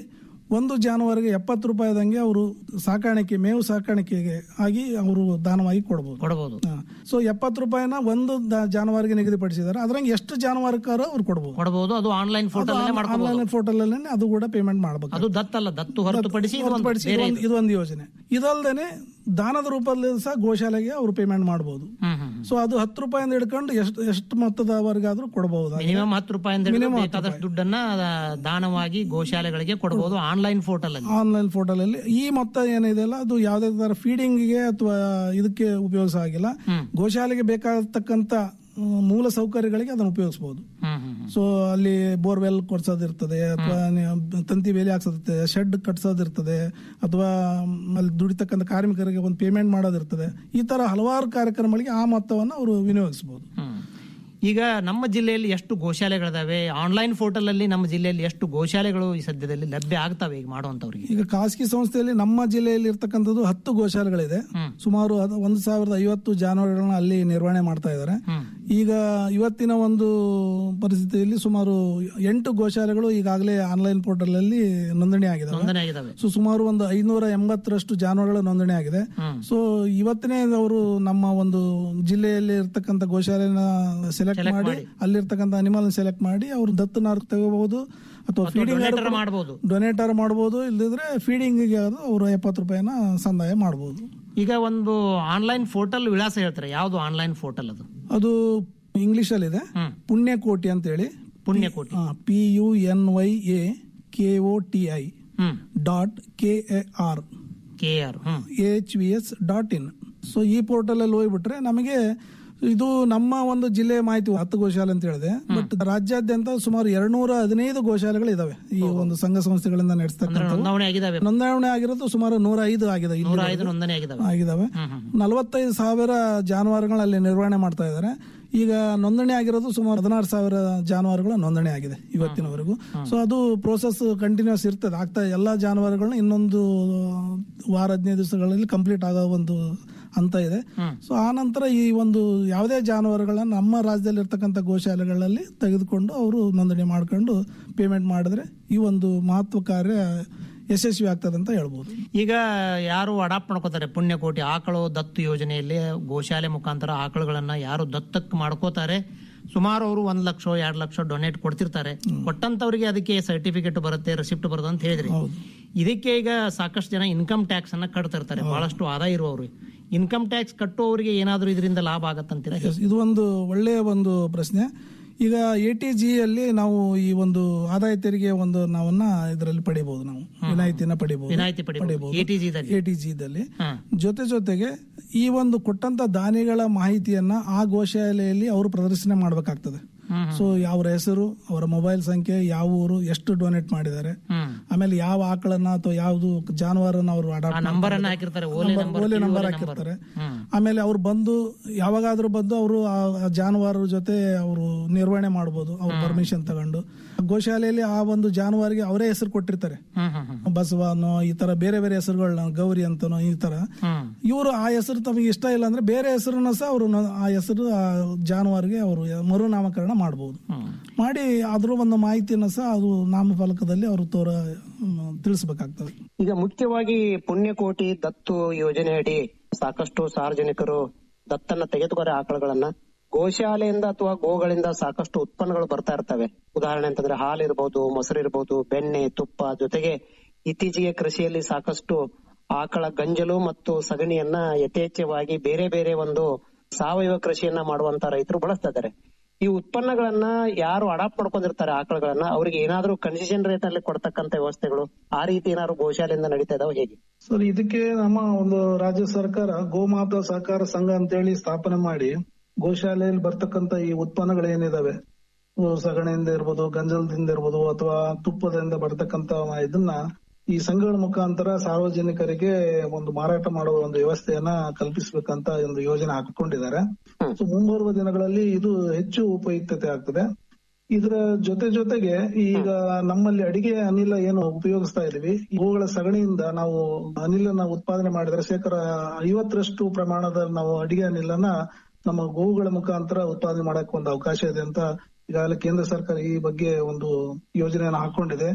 ಒಂದು ಜಾನುವಾರಿಗೆ ಎಪ್ಪತ್ತು ರೂಪಾಯಿದಂಗೆ ಅವರು ಸಾಕಾಣಿಕೆ ಮೇವು ಸಾಕಾಣಿಕೆಗೆ ಆಗಿ ಅವರು ದಾನವಾಗಿ ಕೊಡಬಹುದು ಕೊಡಬಹುದು ಸೊ ಎಪ್ಪತ್ತು ರೂಪಾಯಿನ ಒಂದು ದ- ಜಾನುವಾರಿಗೆ ನಿಗದಿಪಡಿಸಿದ್ದಾರೆ ಅದ್ರಂಗೆ ಎಷ್ಟು ಜಾನುವಾರಕ್ಕಾರ ಅವ್ರು ಕೊಡಬಹುದು ಕೊಡಬಹುದು ಅದು ಆನ್ಲೈನ್ ಫೋಟೋ ಮಾಡ್ಕೋಬಹುದು ಆನ್ಲೈನ್ ಪೋರ್ಟಲ್ ಅಲ್ಲೇ ಅದು ಕೂಡ ಪೇಮೆಂಟ್ ಮಾಡಬೇಕು ಅದು ದತ್ತಲ್ಲ ದತ್ತು ಹೊರತುಪಡಿಸಿ ಇದು ಒಂದು ಹೊರತುಪಡಿಸಿ ಬೇರೆ ಇದೊಂದು- ಇದೊಂದು ಯೋಜನೆ ಇದಲ್ದೇನೆ ದಾನದ ರೂಪದಲ್ಲಿ ಸಹ ಗೋಶಾಲೆಗೆ ಅವರು ಪೇಮೆಂಟ್ ಮಾಡಬಹುದು ಹ್ಮ್ ಹ್ಮ್ ಸೊ ಅದು ಹತ್ತು ರೂಪಾಯಿಂದ ಹಿಡ್ಕೊಂಡು ಎಷ್ಟು ಎಷ್ಟು ಮೊತ್ತದವರೆಗಾದ್ರೂ ಕೊಡಬಹುದು ಮಿನಿಮಮ್ ಹತ್ತು ರೂಪಾಯಿಂದ ಹಿಡಿದು ಬೇಕಾದಷ್ಟು ದುಡ್ಡನ್ನ ಆ, ದಾನವಾಗಿ ಗೋಶಾಲೆಗಳಿಗೆ ಕೊಡಬಹುದು ಆನ್ಲೈನ್ ಪೋರ್ಟಲ್ ಅಲ್ಲಿ ಆನ್ಲೈನ್ ಪೋರ್ಟಲ್ ಅಲ್ಲಿ ಈ ಮೊತ್ತ ಏನಿದೆ ಅಲ್ಲ ಅದು ಯಾವುದೇ ತರ ಫೀಡಿಂಗ್ಗೆ ಅಥವಾ ಇದಕ್ಕೆ ಉಪಯೋಗಿಸ ಆಗಿಲ್ಲ ಗೋಶಾಲೆಗೆ ಬೇಕಾಗತಕ್ಕಂತ ಆ, ಮೂಲ ಸೌಕರ್ಯಗಳಿಗೆ ಅದನ್ನು ಉಪಯೋಗಿಸಬಹುದು ಹ್ಮ್ ಹ್ಮ್ ಸೊ ಅಲ್ಲಿ ಬೋರ್ವೆಲ್ ಕೊಡ್ಸೋದಿರ್ತದೆ ಅಥವಾ ನೀವು ತಂತಿ ಬೇಲಿ ಹಾಕ್ಸೋದಿರ್ತದೆ ಶೆಡ್ ಕಟ್ಸೋದಿರ್ತದೆ ಅಥವಾ ಅಲ್ಲಿ ದುಡಿತಕ್ಕಂಥ ಕಾರ್ಮಿಕರಿಗೆ ಒಂದು ಪೇಮೆಂಟ್ ಮಾಡೋದಿರ್ತದೆ ಈ ತರ ಹಲವಾರು ಕಾರ್ಯಕ್ರಮಗಳಿಗೆ ಆ ಮೊತ್ತವನ್ನು ಅವರು ವಿನಿಯೋಗಿಸಬಹುದು ಹ್ಮ್. ಈಗ ನಮ್ಮ ಜಿಲ್ಲೆಯಲ್ಲಿ ಎಷ್ಟು ಗೋಶಾಲೆಗಳಿದಾವೆ ಆನ್ಲೈನ್ ಪೋರ್ಟಲ್ ಅಲ್ಲಿ ನಮ್ಮ ಜಿಲ್ಲೆಯಲ್ಲಿ ಎಷ್ಟು ಗೋಶಾಲೆಗಳು ಈ ಸದ್ಯದಲ್ಲಿ ಲಭ್ಯ ಆಗ್ತವೆ ಈಗ ಮಾಡುವಂತವ್ರಿಗೆ ಈಗ ಖಾಸಗಿ ಸಂಸ್ಥೆಯಲ್ಲಿ ನಮ್ಮ ಜಿಲ್ಲೆಯಲ್ಲಿ ಇರ್ತಕ್ಕಂಥದ್ದು ಹತ್ತು ಗೋಶಾಲೆಗಳಿದೆ ಸುಮಾರು ಅದು ಒಂದು ಸಾವಿರದ ಐವತ್ತು ಜಾನುವಾರುಗಳನ್ನ ಅಲ್ಲಿ ನಿರ್ವಹಣೆ ಮಾಡ್ತಾ ಇದ್ದಾರೆ ಈಗ ಇವತ್ತಿನ ಒಂದು ಪರಿಸ್ಥಿತಿಯಲ್ಲಿ ಸುಮಾರು ಎಂಟು ಗೋಶಾಲೆಗಳು ಈಗಾಗಲೇ ಆನ್ಲೈನ್ ಪೋರ್ಟಲ್ ಅಲ್ಲಿ ನೋಂದಣಿ ಆಗಿದ್ದಾವೆ ನೋಂದಣಿ ಆಗಿದಾವೆ ಸೊ ಸುಮಾರು ಒಂದು ಐನೂರ ಎಂಬತ್ತರಷ್ಟು ಜಾನುವಾರುಗಳ ನೋಂದಣಿ ಆಗಿದೆ ಸೊ ಇವತ್ತನೇ ಅವರು ನಮ್ಮ ಒಂದು ಜಿಲ್ಲೆಯಲ್ಲಿ ಇರ್ತಕ್ಕಂಥ ಗೋಶಾಲೆನ ಸೆಲೆಕ್ಟ್ ಮಾಡಿ ಅಲ್ಲಿರ್ತಕ್ಕಂಥ ಅನಿಮಲ್ ಸೆಲೆಕ್ಟ್ ಮಾಡಿ ಅವ್ರು ದತ್ತನಾರು ತಗೋಬಹುದು ಅಥವಾ ಫೀಡಿಂಗ್ ಡೊನೇಟರ್ ಮಾಡಬಹುದು ಡೊನೇಟರ್ ಮಾಡಬಹುದು ಇಲ್ಲದಿದ್ರೆ ಫೀಡಿಂಗ್ ಅವರು ಎಪ್ಪತ್ತು ರೂಪಾಯಿನ ಸಂದಾಯ ಮಾಡಬಹುದು ಈಗ ಒಂದು ಆನ್ಲೈನ್ ಪೋರ್ಟಲ್ ವಿಳಾಸ ಹೇಳ್ತಾರೆ ಯಾವ್ದು ಆನ್ಲೈನ್ ಪೋರ್ಟಲ್ ಅದು ಅದು ಇಂಗ್ಲಿಷ್ ಅಲ್ಲಿ ಇದೆ ಹ್ಮ್. ಪುಣ್ಯಕೋಟಿ ಅಂತ ಹೇಳಿ Punyakoti P U N Y A K O T I hmm dot K A R K R hmm H V S dot in so ಈ ಪೋರ್ಟಲ್ ಅಲ್ಲಿ ಹೋಗ್ಬಿಟ್ರೆ ನಮಗೆ ಇದು ನಮ್ಮ ಒಂದು ಜಿಲ್ಲೆ ಮಾಹಿತಿ ಹತ್ತು ಗೋಶಾಲೆ ಅಂತ ಹೇಳಿದೆ ಬಟ್ ರಾಜ್ಯಾದ್ಯಂತ ಸುಮಾರು ಎರಡ್ನೂರ ಹದಿನೈದು ಗೋಶಾಲೆಗಳು ಇದಾವೆ ಈ ಒಂದು ಸಂಘ ಸಂಸ್ಥೆಗಳಿಂದ ನಡೆಸ್ತಕ್ಕಂಥ ನೋಂದಣಿ ಆಗಿದಾವೆ ನೋಂದಣಿ ಆಗಿರೋದು ಸುಮಾರು ನೂರ ಐದು ಆಗಿದೆ ಇಲ್ಲಿ ನೂರ ಐದು ನೋಂದಣಿ ಆಗಿದಾವೆ ಆಗಿದಾವೆ ನಲವತ್ತೈದು ಸಾವಿರ ಜಾನುವಾರುಗಳು ಅಲ್ಲಿ ನಿರ್ವಹಣೆ ಮಾಡ್ತಾ ಇದ್ದಾರೆ ಈಗ ನೋಂದಣಿ ಆಗಿರೋದು ಸುಮಾರು ಹದಿನಾರು ಸಾವಿರ ಜಾನುವಾರುಗಳು ನೋಂದಣಿ ಆಗಿದೆ ಇವತ್ತಿನವರೆಗೂ ಸೊ ಅದು ಪ್ರೋಸೆಸ್ ಕಂಟಿನ್ಯೂಸ್ ಇರ್ತದೆ ಆಗ್ತಾ ಎಲ್ಲಾ ಜಾನುವಾರುಗಳನ್ನ ಇನ್ನೊಂದು ವಾರ ಹದಿನೈದು ದಿವಸಗಳಲ್ಲಿ ಕಂಪ್ಲೀಟ್ ಆಗೋ ಒಂದು ಹಂತ ಇದೆ ಸೊ ಆ ನಂತರ ಈ ಒಂದು ಯಾವುದೇ ಜಾನುವಾರುಗಳನ್ನ ನಮ್ಮ ರಾಜ್ಯದಲ್ಲಿ ಇರ್ತಕ್ಕಂಥ ಗೋಶಾಲೆಗಳಲ್ಲಿ ತೆಗೆದುಕೊಂಡು ಅವರು ನೋಂದಣಿ ಮಾಡ್ಕೊಂಡು ಪೇಮೆಂಟ್ ಮಾಡಿದ್ರೆ ಈ ಒಂದು ಮಹತ್ವ ಕಾರ್ಯ ಯಶಸ್ವಿ ಆಗ್ತದೆ ಅಂತ ಹೇಳ್ಬೋದು ಈಗ ಯಾರು ಅಡಾಪ್ಟ್ ಮಾಡ್ಕೋತಾರೆ ಪುಣ್ಯಕೋಟಿ ಆಕಳು ದತ್ತು ಯೋಜನೆಯಲ್ಲಿ ಗೋಶಾಲೆ ಮುಖಾಂತರ ಆಕಳುಗಳನ್ನ ಯಾರು ದತ್ತಕ್ಕೆ ಮಾಡ್ಕೋತಾರೆ ಸುಮಾರು ಅವರು ಒಂದ್ ಲಕ್ಷ ಎರಡ್ ಲಕ್ಷ ಡೊನೇಟ್ ಕೊಡ್ತಿರ್ತಾರೆ ಕೊಟ್ಟಂತವ್ರಿಗೆ ಅದಕ್ಕೆ ಸರ್ಟಿಫಿಕೇಟ್ ಬರುತ್ತೆ ರೆಸಿಪ್ಟ್ ಬರುತ್ತೆ ಅಂತ ಹೇಳಿದ್ರಿ ಇದಕ್ಕೆ ಈಗ ಸಾಕಷ್ಟು ಜನ ಇನ್ಕಮ್ ಟ್ಯಾಕ್ಸ್ ಅನ್ನ ಕಟ್ತಿರ್ತಾರೆ ಬಹಳಷ್ಟು ಆದಾಯ ಇರುವವರು ಇನ್ಕಮ್ ಟ್ಯಾಕ್ಸ್ ಕಟ್ಟುವವರಿಗೆ ಏನಾದ್ರೂ ಇದರಿಂದ ಲಾಭ ಆಗತ್ತಂತೀರಾ Yes, ಇದು ಒಂದು ಒಳ್ಳೆಯ ಒಂದು ಪ್ರಶ್ನೆ ಈಗ ಎ ಟಿ ಜಿ ಅಲ್ಲಿ ನಾವು ಈ ಒಂದು ಆದಾಯ ತೆರಿಗೆ ಒಂದು ನಾವನ್ನ ಇದರಲ್ಲಿ ಪಡಿಬಹುದು ನಾವು ವಿನಾಯಿತಿನ ಪಡಿಬಹುದು ವಿನಾಯಿತಿ ಪಡಿಬಹುದು ಎ ಟಿ ಜಿದಲ್ಲಿ ಎ ಟಿ ಜಿ ದಲ್ಲಿ ಹಾ. ಜೊತೆ ಜೊತೆಗೆ ಈ ಒಂದು ಕೊಟ್ಟಂತ ದಾನಿಗಳ ಮಾಹಿತಿಯನ್ನ ಆ ಗೋಶಾಲೆಯಲ್ಲಿ ಅವರು ಪ್ರದರ್ಶನ ಮಾಡಬೇಕಾಗ್ತದೆ ಸೊ ಅವರ ಹೆಸರು ಅವರ ಮೊಬೈಲ್ ಸಂಖ್ಯೆ ಯಾವ ಊರು ಎಷ್ಟು ಡೊನೇಟ್ ಮಾಡಿದ್ದಾರೆ ಹ್ಮ್ ಆಮೇಲೆ ಯಾವ ಆಕಳನ್ನ ಅಥವಾ ಯಾವ್ದು ಜಾನುವಾರನ್ನ ಅವರು ಅಡಾಪ್ಟ್ ನಂಬರ್ ಅನ್ನ ಹಾಕಿರ್ತಾರೆ ಓಲೆ ನಂಬರ್ ಓಲೆ ನಂಬರ್ ಹಾಕಿರ್ತಾರೆ ಹ್ಮ್. ಆಮೇಲೆ ಅವ್ರು ಬಂದು ಯಾವಾಗಾದ್ರೂ ಬಂದು ಅವರು ಆ ಜಾನುವಾರು ಜೊತೆ ಅವರು ನಿರ್ವಹಣೆ ಮಾಡಬಹುದು ಅವ್ರ ಪರ್ಮಿಷನ್ ತಗೊಂಡು ಗೋಶಾಲೆಯಲ್ಲಿ ಆ ಒಂದು ಜಾನುವಾರಿಗೆ ಅವರೇ ಹೆಸರು ಕೊಟ್ಟಿರ್ತಾರೆ ಹ್ಮ್ ಹ್ಮ್ ಹ್ಮ್ ಬಸವನೋ ಈ ತರ ಬೇರೆ ಬೇರೆ ಹೆಸರುಗಳನ್ನ ಗೌರಿ ಅಂತನೋ ಈ ತರ ಹ್ಮ್ ಇವರು ಆ ಹೆಸರು ತಮಗೆ ಇಷ್ಟ ಇಲ್ಲ ಅಂದ್ರೆ ಬೇರೆ ಹೆಸರನ್ನ ಸಹ ಅವರು ಆ ಹೆಸರು ಆ ಜಾನುವಾರಿಗೆ ಅವರು ಮರುನಾಮಕರಣ ಮಾಡಬಹುದು ಮಾಡಿ ಅದ್ರ ಒಂದು ಮಾಹಿತಿಯನ್ನ ಸಹ ಅದು ನಾಮಫಲಕದಲ್ಲಿ ಅವರು ತೋರ ಹ್ಮ್, ತಿಳಿಸ್ಬೇಕಾಗ್ತದೆ ಈಗ ಮುಖ್ಯವಾಗಿ ಪುಣ್ಯಕೋಟಿ ದತ್ತು ಯೋಜನೆಯಡಿ ಸಾಕಷ್ಟು ಸಾರ್ವಜನಿಕರು ದತ್ತನ್ನ ತೆಗೆದುಕೊಂಡ ಆಕಳುಗಳನ್ನ ಗೋಶಾಲೆಯಿಂದ ಅಥವಾ ಗೋಗಳಿಂದ ಸಾಕಷ್ಟು ಉತ್ಪನ್ನಗಳು ಬರ್ತಾ ಇರ್ತವೆ ಉದಾಹರಣೆ ಅಂತಂದ್ರೆ ಹಾಲು ಇರ್ಬೋದು ಮೊಸರು ಇರ್ಬೋದು ಬೆಣ್ಣೆ ತುಪ್ಪ ಜೊತೆಗೆ ಇತ್ತೀಚೆಗೆ ಕೃಷಿಯಲ್ಲಿ ಸಾಕಷ್ಟು ಆಕಳ ಗಂಜಲು ಮತ್ತು ಸಗಣಿಯನ್ನ ಯಥೇಚ್ಛವಾಗಿ ಬೇರೆ ಬೇರೆ ಒಂದು ಸಾವಯವ ಕೃಷಿಯನ್ನ ಮಾಡುವಂತ ರೈತರು ಬಳಸ್ತಾ ಇದ್ದಾರೆ ಈ ಉತ್ಪನ್ನಗಳನ್ನ ಯಾರು ಅಡಾಪ್ಟ್ ಮಾಡ್ಕೊಂಡಿರ್ತಾರೆ ಆಕಳುಗಳನ್ನ ಅವ್ರಿಗೆ ಏನಾದ್ರೂ ಕನ್ಸೆಷನ್ ರೇಟ್ ಅಲ್ಲಿ ಕೊಡ್ತಕ್ಕಂತ ವ್ಯವಸ್ಥೆಗಳು ಆ ರೀತಿ ಏನಾದ್ರು ಗೋಶಾಲೆಯಿಂದ ನಡೀತಾ ಇದಾವ ಹೇಗೆ ಸರ್ ಇದಕ್ಕೆ ನಮ್ಮ ಒಂದು ರಾಜ್ಯ ಸರ್ಕಾರ ಗೋಮಾತಾ ಸಹಕಾರ ಸಂಘ ಅಂತೇಳಿ ಸ್ಥಾಪನೆ ಮಾಡಿ ಗೋಶಾಲೆಯಲ್ಲಿ ಬರ್ತಕ್ಕಂತ ಈ ಉತ್ಪನ್ನಗಳೇನಿದಾವೆ ಇವು ಸಗಣಿಯಿಂದ ಇರ್ಬೋದು ಗಂಜಲದಿಂದ ಇರ್ಬೋದು ಅಥವಾ ತುಪ್ಪದಿಂದ ಬರ್ತಕ್ಕಂತ ಇದನ್ನ ಈ ಸಂಘಗಳ ಮುಖಾಂತರ ಸಾರ್ವಜನಿಕರಿಗೆ ಒಂದು ಮಾರಾಟ ಮಾಡುವ ಒಂದು ವ್ಯವಸ್ಥೆಯನ್ನ ಕಲ್ಪಿಸಬೇಕಂತ ಒಂದು ಯೋಜನೆ ಹಾಕಿಕೊಂಡಿದ್ದಾರೆ ಸೊ ಮುಂಬರುವ ದಿನಗಳಲ್ಲಿ ಇದು ಹೆಚ್ಚು ಉಪಯುಕ್ತತೆ ಆಗ್ತದೆ ಇದರ ಜೊತೆ ಜೊತೆಗೆ ಈಗ ನಮ್ಮಲ್ಲಿ ಅಡಿಗೆ ಅನಿಲ ಏನು ಉಪಯೋಗಿಸ್ತಾ ಇದೀವಿ ಇವುಗಳ ಸಗಣಿಯಿಂದ ನಾವು ಅನಿಲನ ಉತ್ಪಾದನೆ ಮಾಡಿದ್ರೆ ಶೇಕಡ ಐವತ್ತರಷ್ಟು ಪ್ರಮಾಣದ ನಾವು ಅಡಿಗೆ ಅನಿಲನ ನಮ್ಮ ಗೋವುಗಳ ಮುಖಾಂತರ ಉತ್ಪಾದನೆ ಮಾಡಕ್ ಒಂದು ಅವಕಾಶ ಇದೆ ಅಂತ ಈಗಾಗಲೇ ಕೇಂದ್ರ ಸರ್ಕಾರ ಈ ಬಗ್ಗೆ ಒಂದು ಯೋಜನೆಯನ್ನು ಹಾಕೊಂಡಿದೆ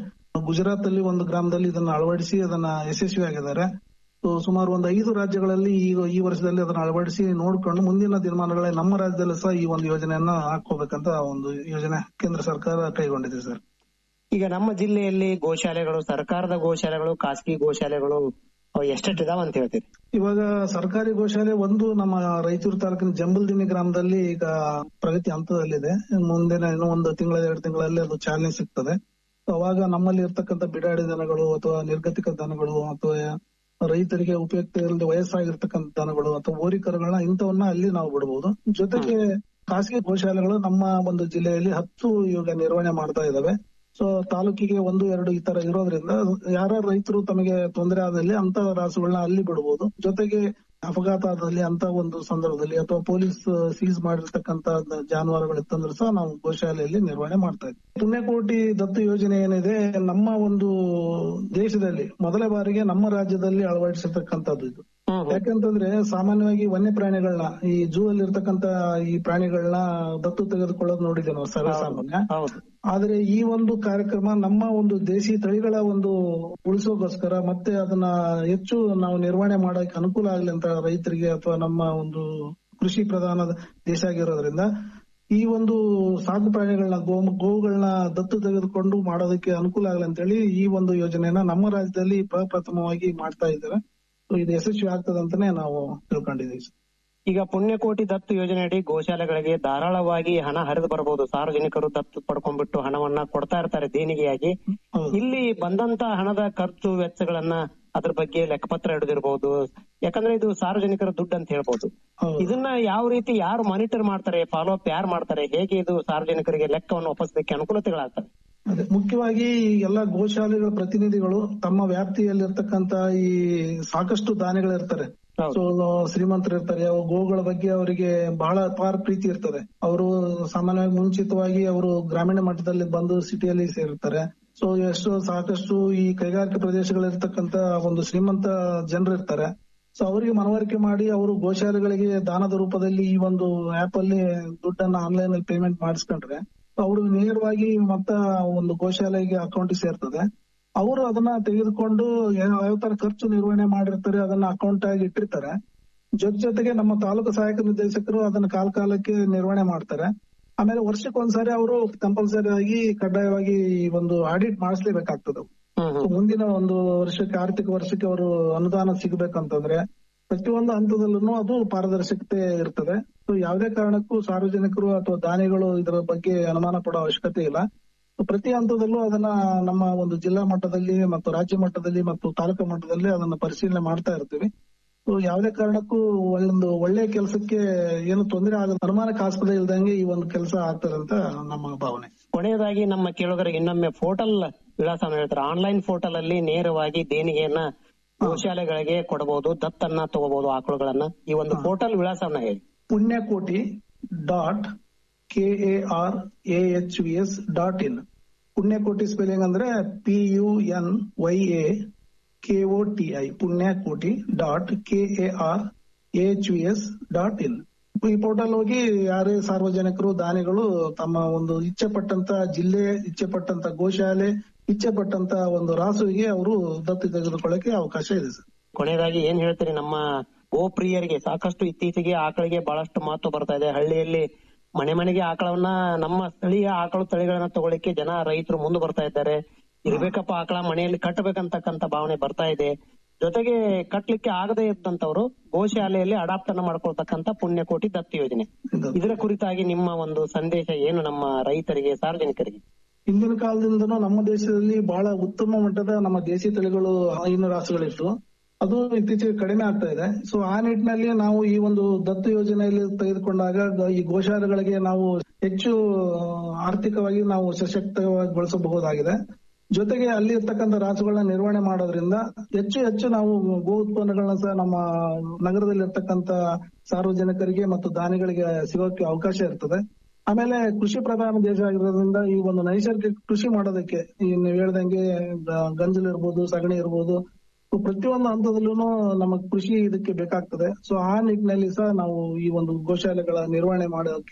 ಗುಜರಾತ್ ಅಲ್ಲಿ ಒಂದು ಗ್ರಾಮದಲ್ಲಿ ಇದನ್ನ ಅಳವಡಿಸಿ ಅದನ್ನ ಯಶಸ್ವಿ ಆಗಿದ್ದಾರೆ ಸೊ ಸುಮಾರು ಒಂದು ಐದು ರಾಜ್ಯಗಳಲ್ಲಿ ಈಗ ಈ ವರ್ಷದಲ್ಲಿ ಅದನ್ನ ಅಳವಡಿಸಿ ನೋಡ್ಕೊಂಡು ಮುಂದಿನ ದಿನಮಾನಗಳಲ್ಲಿ ನಮ್ಮ ರಾಜ್ಯದಲ್ಲೂ ಸಹ ಈ ಒಂದು ಯೋಜನೆಯನ್ನ ಹಾಕೋಬೇಕಂತ ಒಂದು ಯೋಜನೆ ಕೇಂದ್ರ ಸರ್ಕಾರ ಕೈಗೊಂಡಿದೆ ಸರ್ ಈಗ ನಮ್ಮ ಜಿಲ್ಲೆಯಲ್ಲಿ ಗೋಶಾಲೆಗಳು ಸರ್ಕಾರದ ಗೋಶಾಲೆಗಳು ಖಾಸಗಿ ಗೋಶಾಲೆಗಳು ಅವು ಎಷ್ಟೆಷ್ಟು ಇದಾವ ಅಂತ ಹೇಳ್ತೀರಿ ಇವಾಗ ಸರ್ಕಾರಿ ಗೋಶಾಲೆ ಒಂದು ನಮ್ಮ ರಾಯಚೂರು ತಾಲೂಕಿನ ಜಂಬಲ್ದಿನಿ ಗ್ರಾಮದಲ್ಲಿ ಈಗ ಪ್ರಗತಿ ಹಂತದಲ್ಲಿದೆ ಮುಂದಿನ ಇನ್ನು ಒಂದು ತಿಂಗಳ ಎರಡು ತಿಂಗಳಲ್ಲಿ ಅದು ಚಾಲನೆ ಸಿಗ್ತದೆ ಅವಾಗ ನಮ್ಮಲ್ಲಿ ಇರ್ತಕ್ಕಂಥ ಬಿಡಾಡಿ ದನಗಳು ಅಥವಾ ನಿರ್ಗತಿಕ ದನಗಳು ಅಥವಾ ರೈತರಿಗೆ ಉಪಯುಕ್ತ ಇಲ್ಲದೆ ವಯಸ್ಸಾಗಿರ್ತಕ್ಕಂಥ ದನಗಳು ಅಥವಾ ಓರಿಕರುಗಳನ್ನ ಇಂಥವನ್ನ ಅಲ್ಲಿ ನಾವು ಬಿಡಬಹುದು ಜೊತೆಗೆ ಖಾಸಗಿ ಗೋಶಾಲೆಗಳು ನಮ್ಮ ಒಂದು ಜಿಲ್ಲೆಯಲ್ಲಿ ಹತ್ತು ಇವಾಗ ನಿರ್ವಹಣೆ ಮಾಡ್ತಾ ಇದಾವೆ ಸೊ ತಾಲೂಕಿಗೆ ಒಂದು ಎರಡು ಈ ತರ ಇರೋದ್ರಿಂದ ಯಾರ ರೈತರು ತಮಗೆ ತೊಂದರೆ ಆದಲ್ಲಿ ಅಂತ ರಾಸುಗಳನ್ನ ಅಲ್ಲಿ ಬಿಡಬಹುದು ಜೊತೆಗೆ ಅಪಘಾತ ಆದಲ್ಲಿ ಅಂತ ಒಂದು ಸಂದರ್ಭದಲ್ಲಿ ಅಥವಾ ಪೊಲೀಸ್ ಸೀಸ್ ಮಾಡಿರ್ತಕ್ಕಂತ ಜಾನುವಾರುಗಳು ಇತ್ತಂದ್ರೆ ಸಹ ನಾವು ಗೋಶಾಲೆಯಲ್ಲಿ ನಿರ್ವಹಣೆ ಮಾಡ್ತಾ ಇದ್ವಿ ಪುಣ್ಯಕೋಟಿ ದತ್ತು ಯೋಜನೆ ಏನಿದೆ ನಮ್ಮ ಒಂದು ದೇಶದಲ್ಲಿ ಮೊದಲ ಬಾರಿಗೆ ನಮ್ಮ ರಾಜ್ಯದಲ್ಲಿ ಅಳವಡಿಸಿರ್ತಕ್ಕಂಥದ್ದು ಇದು ಯಾಕಂತಂದ್ರೆ ಸಾಮಾನ್ಯವಾಗಿ ವನ್ಯ ಪ್ರಾಣಿಗಳನ್ನ ಈ ಜೂ ಅಲ್ಲಿ ಇರ್ತಕ್ಕಂತ ಈ ಪ್ರಾಣಿಗಳನ್ನ ದತ್ತು ತೆಗೆದುಕೊಳ್ಳೋದು ನೋಡಿದ್ದೇವೆ ನಾವು ಸರ್ವಸಾಮಾನ್ಯ ಹೌದು ಆದ್ರೆ ಈ ಒಂದು ಕಾರ್ಯಕ್ರಮ ನಮ್ಮ ಒಂದು ದೇಶಿ ತಳಿಗಳ ಒಂದು ಉಳಿಸೋಗೋಸ್ಕರ ಮತ್ತೆ ಅದನ್ನ ಹೆಚ್ಚು ನಾವು ನಿರ್ವಹಣೆ ಮಾಡಕ್ಕೆ ಅನುಕೂಲ ಆಗ್ಲಿ ಅಂತ ರೈತರಿಗೆ ಅಥವಾ ನಮ್ಮ ಒಂದು ಕೃಷಿ ಪ್ರಧಾನ ದೇಶ ಆಗಿರೋದ್ರಿಂದ ಈ ಒಂದು ಸಾಕು ಪ್ರಾಣಿಗಳನ್ನ ಗೋ ಗೋವುಗಳನ್ನ ದತ್ತು ತೆಗೆದುಕೊಂಡು ಮಾಡೋದಕ್ಕೆ ಅನುಕೂಲ ಆಗಲಿ ಅಂತೇಳಿ ಈ ಒಂದು ಯೋಜನೆಯನ್ನ ನಮ್ಮ ರಾಜ್ಯದಲ್ಲಿ ಪ್ರಪ್ರಥಮವಾಗಿ ಮಾಡ್ತಾ ಇದ್ದಾರೆ So ಇದು ಯಶಸ್ವಿ ಆಗ್ತದೆ ಅಂತಾನೆ ನಾವು ತಿಳ್ಕೊಂಡಿದ್ದೀವಿ ಸರ್. ಈಗ ಪುಣ್ಯಕೋಟಿ ದತ್ತು ಯೋಜನೆಯಡಿ ಗೋಶಾಲೆಗಳಿಗೆ ಧಾರಾಳವಾಗಿ ಹಣ ಹರಿದು ಬರಬಹುದು ಸಾರ್ವಜನಿಕರು ದತ್ತು ಪಡ್ಕೊಂಡ್ಬಿಟ್ಟು ಹಣವನ್ನ ಕೊಡ್ತಾ ಇರ್ತಾರೆ ದೇಣಿಗೆಯಾಗಿ ಹೌದು. ಇಲ್ಲಿ ಬಂದಂತ ಹಣದ ಖರ್ಚು ವೆಚ್ಚಗಳನ್ನ ಅದ್ರ ಬಗ್ಗೆ ಲೆಕ್ಕಪತ್ರ ಹಿಡಿದಿರಬಹುದು ಯಾಕಂದ್ರೆ ಇದು ಸಾರ್ವಜನಿಕರ ದುಡ್ಡು ಅಂತ ಹೇಳ್ಬೋದು ಹೌದು. ಇದನ್ನ ಯಾವ ರೀತಿ ಯಾರು ಮಾನಿಟರ್ ಮಾಡ್ತಾರೆ ಫಾಲೋ ಅಪ್ ಯಾರು ಮಾಡ್ತಾರೆ ಹೇಗೆ ಇದು ಸಾರ್ವಜನಿಕರಿಗೆ ಲೆಕ್ಕವನ್ನು ಒಪ್ಪಿಸಲಿಕ್ಕೆ ಅನುಕೂಲತೆಗಳಾಗ್ತವೆ ಅದೇ ಮುಖ್ಯವಾಗಿ ಈ ಎಲ್ಲಾ ಗೋಶಾಲೆಗಳ ಪ್ರತಿನಿಧಿಗಳು ತಮ್ಮ ವ್ಯಾಪ್ತಿಯಲ್ಲಿರ್ತಕ್ಕಂತ ಈ ಸಾಕಷ್ಟು ದಾನಿಗಳಿರ್ತಾರೆ ಹೌದು. ಸೊ ಶ್ರೀಮಂತರು ಇರ್ತಾರೆ ಅವು ಗೋಗಳ ಬಗ್ಗೆ ಅವರಿಗೆ ಬಹಳ ಅಪಾರ ಪ್ರೀತಿ ಇರ್ತದೆ ಅವರು ಸಾಮಾನ್ಯವಾಗಿ ಮುಂಚಿತವಾಗಿ ಅವರು ಗ್ರಾಮೀಣ ಮಟ್ಟದಲ್ಲಿ ಬಂದು ಸಿಟಿಯಲ್ಲಿ ಸೇರಿರ್ತಾರೆ ಸೊ ಎಷ್ಟೋ ಸಾಕಷ್ಟು ಈ ಕೈಗಾರಿಕಾ ಪ್ರದೇಶಗಳಿರ್ತಕ್ಕಂತ ಒಂದು ಶ್ರೀಮಂತ ಜನರು ಇರ್ತಾರೆ ಸೊ ಅವರಿಗೆ ಮನವರಿಕೆ ಮಾಡಿ ಅವರು ಗೋಶಾಲೆಗಳಿಗೆ ದಾನದ ರೂಪದಲ್ಲಿ ಈ ಒಂದು ಆಪ್ ಅಲ್ಲಿ ದುಡ್ಡನ್ನ ಆನ್ಲೈನ್ ಅಲ್ಲಿ ಪೇಮೆಂಟ್ ಮಾಡಿಸ್ಕೊಂಡ್ರೆ ಅವರು ನೇರವಾಗಿ ಮತ್ತ ಒಂದು ಗೋಶಾಲೆಗೆ ಅಕೌಂಟ್ ಸೇರ್ತದೆ ಅವರು ಅದನ್ನ ತೆಗೆದುಕೊಂಡು ಯಾವ ಯಾವ ತರ ಖರ್ಚು ನಿರ್ವಹಣೆ ಮಾಡಿರ್ತಾರೆ ಅದನ್ನ ಅಕೌಂಟ್ ಆಗಿ ಇಟ್ಟಿರ್ತಾರೆ ಜೊತೆ ಜೊತೆಗೆ ನಮ್ಮ ತಾಲೂಕು ಸಹಾಯಕ ನಿರ್ದೇಶಕರು ಅದನ್ನ ಕಾಲ ಕಾಲಕ್ಕೆ ನಿರ್ವಹಣೆ ಮಾಡ್ತಾರೆ ಆಮೇಲೆ ವರ್ಷಕ್ಕೆ ಒಂದ್ಸಾರಿ ಅವರು ಕಂಪಲ್ಸರಿ ಆಗಿ ಕಡ್ಡಾಯವಾಗಿ ಈ ಒಂದು ಆಡಿಟ್ ಮಾಡಿಸ್ಲೇಬೇಕಾಗ್ತದೆ ಹ್ಮ್ So ಮುಂದಿನ ಒಂದು ವರ್ಷಕ್ಕೆ ಆರ್ಥಿಕ ವರ್ಷಕ್ಕೆ ಅವರು ಅನುದಾನ ಸಿಗಬೇಕಂತಂದ್ರೆ ಪ್ರತಿಯೊಂದು ಹಂತದಲ್ಲೂ ಅದು ಪಾರದರ್ಶಕತೆ ಇರ್ತದೆ ಸೊ ಯಾವುದೇ ಕಾರಣಕ್ಕೂ ಸಾರ್ವಜನಿಕರು ಅಥವಾ ದಾನಿಗಳು ಇದರ ಬಗ್ಗೆ ಅನುಮಾನ ಪಡೋ ಅವಶ್ಯಕತೆ ಇಲ್ಲ So ಪ್ರತಿ ಹಂತದಲ್ಲೂ ಅದನ್ನ ನಮ್ಮ ಒಂದು ಜಿಲ್ಲಾ ಮಟ್ಟದಲ್ಲಿ ಮತ್ತು ರಾಜ್ಯ ಮಟ್ಟದಲ್ಲಿ ಮತ್ತು ತಾಲೂಕು ಮಟ್ಟದಲ್ಲಿ ಅದನ್ನ ಪರಿಶೀಲನೆ ಮಾಡ್ತಾ ಇರ್ತೀವಿ ಸೊ ಯಾವುದೇ ಕಾರಣಕ್ಕೂ ಒಂದು ಒಳ್ಳೆ ಕೆಲಸಕ್ಕೆ ಏನು ತೊಂದರೆ ಆಗದ ಅನುಮಾನಕ್ಕೆ ಆಸ್ಪದ ಇಲ್ದಂಗೆ ಈ ಒಂದು ಕೆಲಸ ಆಗ್ತದೆ ಅಂತ ನಮ್ಮ ಭಾವನೆ ಕೊನೆಯದಾಗಿ ನಮ್ಮ ಕೇಳುಗರಿಗೆ ಇನ್ನೊಮ್ಮೆ ಪೋರ್ಟಲ್ ವಿಳಾಸವನ್ನು ಹೇಳ್ತಾರೆ ಆನ್ಲೈನ್ ಪೋರ್ಟಲ್ ಅಲ್ಲಿ ನೇರವಾಗಿ ದೇಣಿಗೆಯನ್ನ ಗೋಶಾಲೆಗಳಿಗೆ ಕೊಡಬಹುದು ದತ್ತನ್ನ ತಗೋಬಹುದು ಆಕಳುಗಳನ್ನ ಈ ಒಂದು ಪೋರ್ಟಲ್ ವಿಳಾಸವನ್ನ ಹೇಳಿ Punyakoti dot K A R A H V S dot in Punyakoti spelling ಅಂದ್ರೆ P U N Y A K O T I Punyakoti dot K A R H V S dot in ಈ ಪೋರ್ಟಲ್ ಹೋಗಿ ಯಾರೇ ಸಾರ್ವಜನಿಕರು ದಾನಿಗಳು ತಮ್ಮ ಒಂದು ಇಚ್ಛೆ ಪಟ್ಟಂತ ಜಿಲ್ಲೆ ಇಚ್ಛೆ ಪಟ್ಟಂತ ಗೋಶಾಲೆ ಇಚ್ಛೆ ಪಟ್ಟಂತ ಒಂದು ರಾಸುವಿಗೆ ಅವರು ದತ್ತು ತೆಗೆದುಕೊಳ್ಳಕ್ಕೆ ಅವಕಾಶ ಇದೆ ಸರ್ ಕೊನೆಯದಾಗಿ ಏನ್ ಹೇಳ್ತೀರಿ ನಮ್ಮ ಗೋಪ್ರಿಯರಿಗೆ ಸಾಕಷ್ಟು ಇತ್ತೀಚೆಗೆ ಆಕಳಿಗೆ ಬಹಳಷ್ಟು ಮಹತ್ವ ಬರ್ತಾ ಇದೆ ಹಳ್ಳಿಯಲ್ಲಿ ಮನೆ ಮನೆಗೆ ಆಕಳವನ್ನ ನಮ್ಮ ಸ್ಥಳೀಯ ಆಕಳು ತಳಿಗಳನ್ನ ತಗೊಳ್ಳಿಕ್ಕೆ ಜನ ರೈತರು ಮುಂದೆ ಬರ್ತಾ ಇದ್ದಾರೆ ಇರ್ಬೇಕಪ್ಪ ಆಕಳ ಮನೆಯಲ್ಲಿ ಕಟ್ಟಬೇಕಂತಕ್ಕಂತ ಭಾವನೆ ಬರ್ತಾ ಇದೆ ಜೊತೆಗೆ ಕಟ್ಲಿಕ್ಕೆ ಆಗದೇ ಇದ್ದಂತವ್ರು ಗೋಶಾಲೆಯಲ್ಲಿ ಅಡಾಪ್ಟ್ ಅನ್ನ ಮಾಡ್ಕೊಳ್ತಕ್ಕಂತ ಪುಣ್ಯಕೋಟಿ ದತ್ತು ಯೋಜನೆ ಇದರ ಕುರಿತಾಗಿ ನಿಮ್ಮ ಒಂದು ಸಂದೇಶ ಏನು ನಮ್ಮ ರೈತರಿಗೆ ಸಾರ್ವಜನಿಕರಿಗೆ ಹಿಂದಿನ ಕಾಲದಿಂದನೂ ನಮ್ಮ ದೇಶದಲ್ಲಿ ಬಹಳ ಉತ್ತಮ ಮಟ್ಟದ ನಮ್ಮ ದೇಸಿ ತಳಿಗಳು ಹೈನು ರಾಸುಗಳಿತ್ತು ಅದು ಇತ್ತೀಚೆಗೆ ಕಡಿಮೆ ಆಗ್ತಾ ಇದೆ ಸೊ ಆ ನಿಟ್ಟಿನಲ್ಲಿ ನಾವು ಈ ಒಂದು ದತ್ತು ಯೋಜನೆಯಲ್ಲಿ ತೆಗೆದುಕೊಂಡಾಗ ಗ- ಈ ಗೋಶಾಲೆಗಳಿಗೆ ನಾವು ಹೆಚ್ಚು ಆ, ಆರ್ಥಿಕವಾಗಿ ನಾವು ಸಶಕ್ತಗೊಳಿಸಬಹುದಾಗಿದೆ ಜೊತೆಗೆ ಅಲ್ಲಿ ಇರ್ತಕ್ಕಂಥ ರಾಸುಗಳನ್ನ ನಿರ್ವಹಣೆ ಮಾಡೋದ್ರಿಂದ ಹೆಚ್ಚು ಹೆಚ್ಚು ನಾವು ಗೋ ಉತ್ಪನ್ನಗಳನ್ನ ಸಹ ನಮ್ಮ ನಗರದಲ್ಲಿ ಇರ್ತಕ್ಕಂಥ ಸಾರ್ವಜನಿಕರಿಗೆ ಮತ್ತು ದಾನಿಗಳಿಗೆ ಸಿಗೋಕೆ ಅವಕಾಶ ಇರ್ತದೆ ಆಮೇಲೆ ಕೃಷಿ ಪ್ರಧಾನ ದೇಶ ಆಗಿರೋದ್ರಿಂದ ಈ ಒಂದು ನೈಸರ್ಗಿಕ ಕೃಷಿ ಮಾಡೋದಕ್ಕೆ ಈ ನೀವು ಹೇಳ್ದಂಗೆ ಗ- ಗಂಜಲು ಇರ್ಬೋದು ಸಗಣಿ ಇರ್ಬೋದು ಸೊ ಪ್ರತಿಯೊಂದು ಹಂತದಲ್ಲೂ ನಮ್ಮ ಕೃಷಿ ಇದಕ್ಕೆ ಬೇಕಾಗ್ತದೆ ಸೊ ಆ ನಿಟ್ಟಿನಲ್ಲಿ ಸಹ ನಾವು ಈ ಒಂದು ಗೋಶಾಲೆಗಳ ನಿರ್ವಹಣೆ ಮಾಡೋದಕ್ಕೆ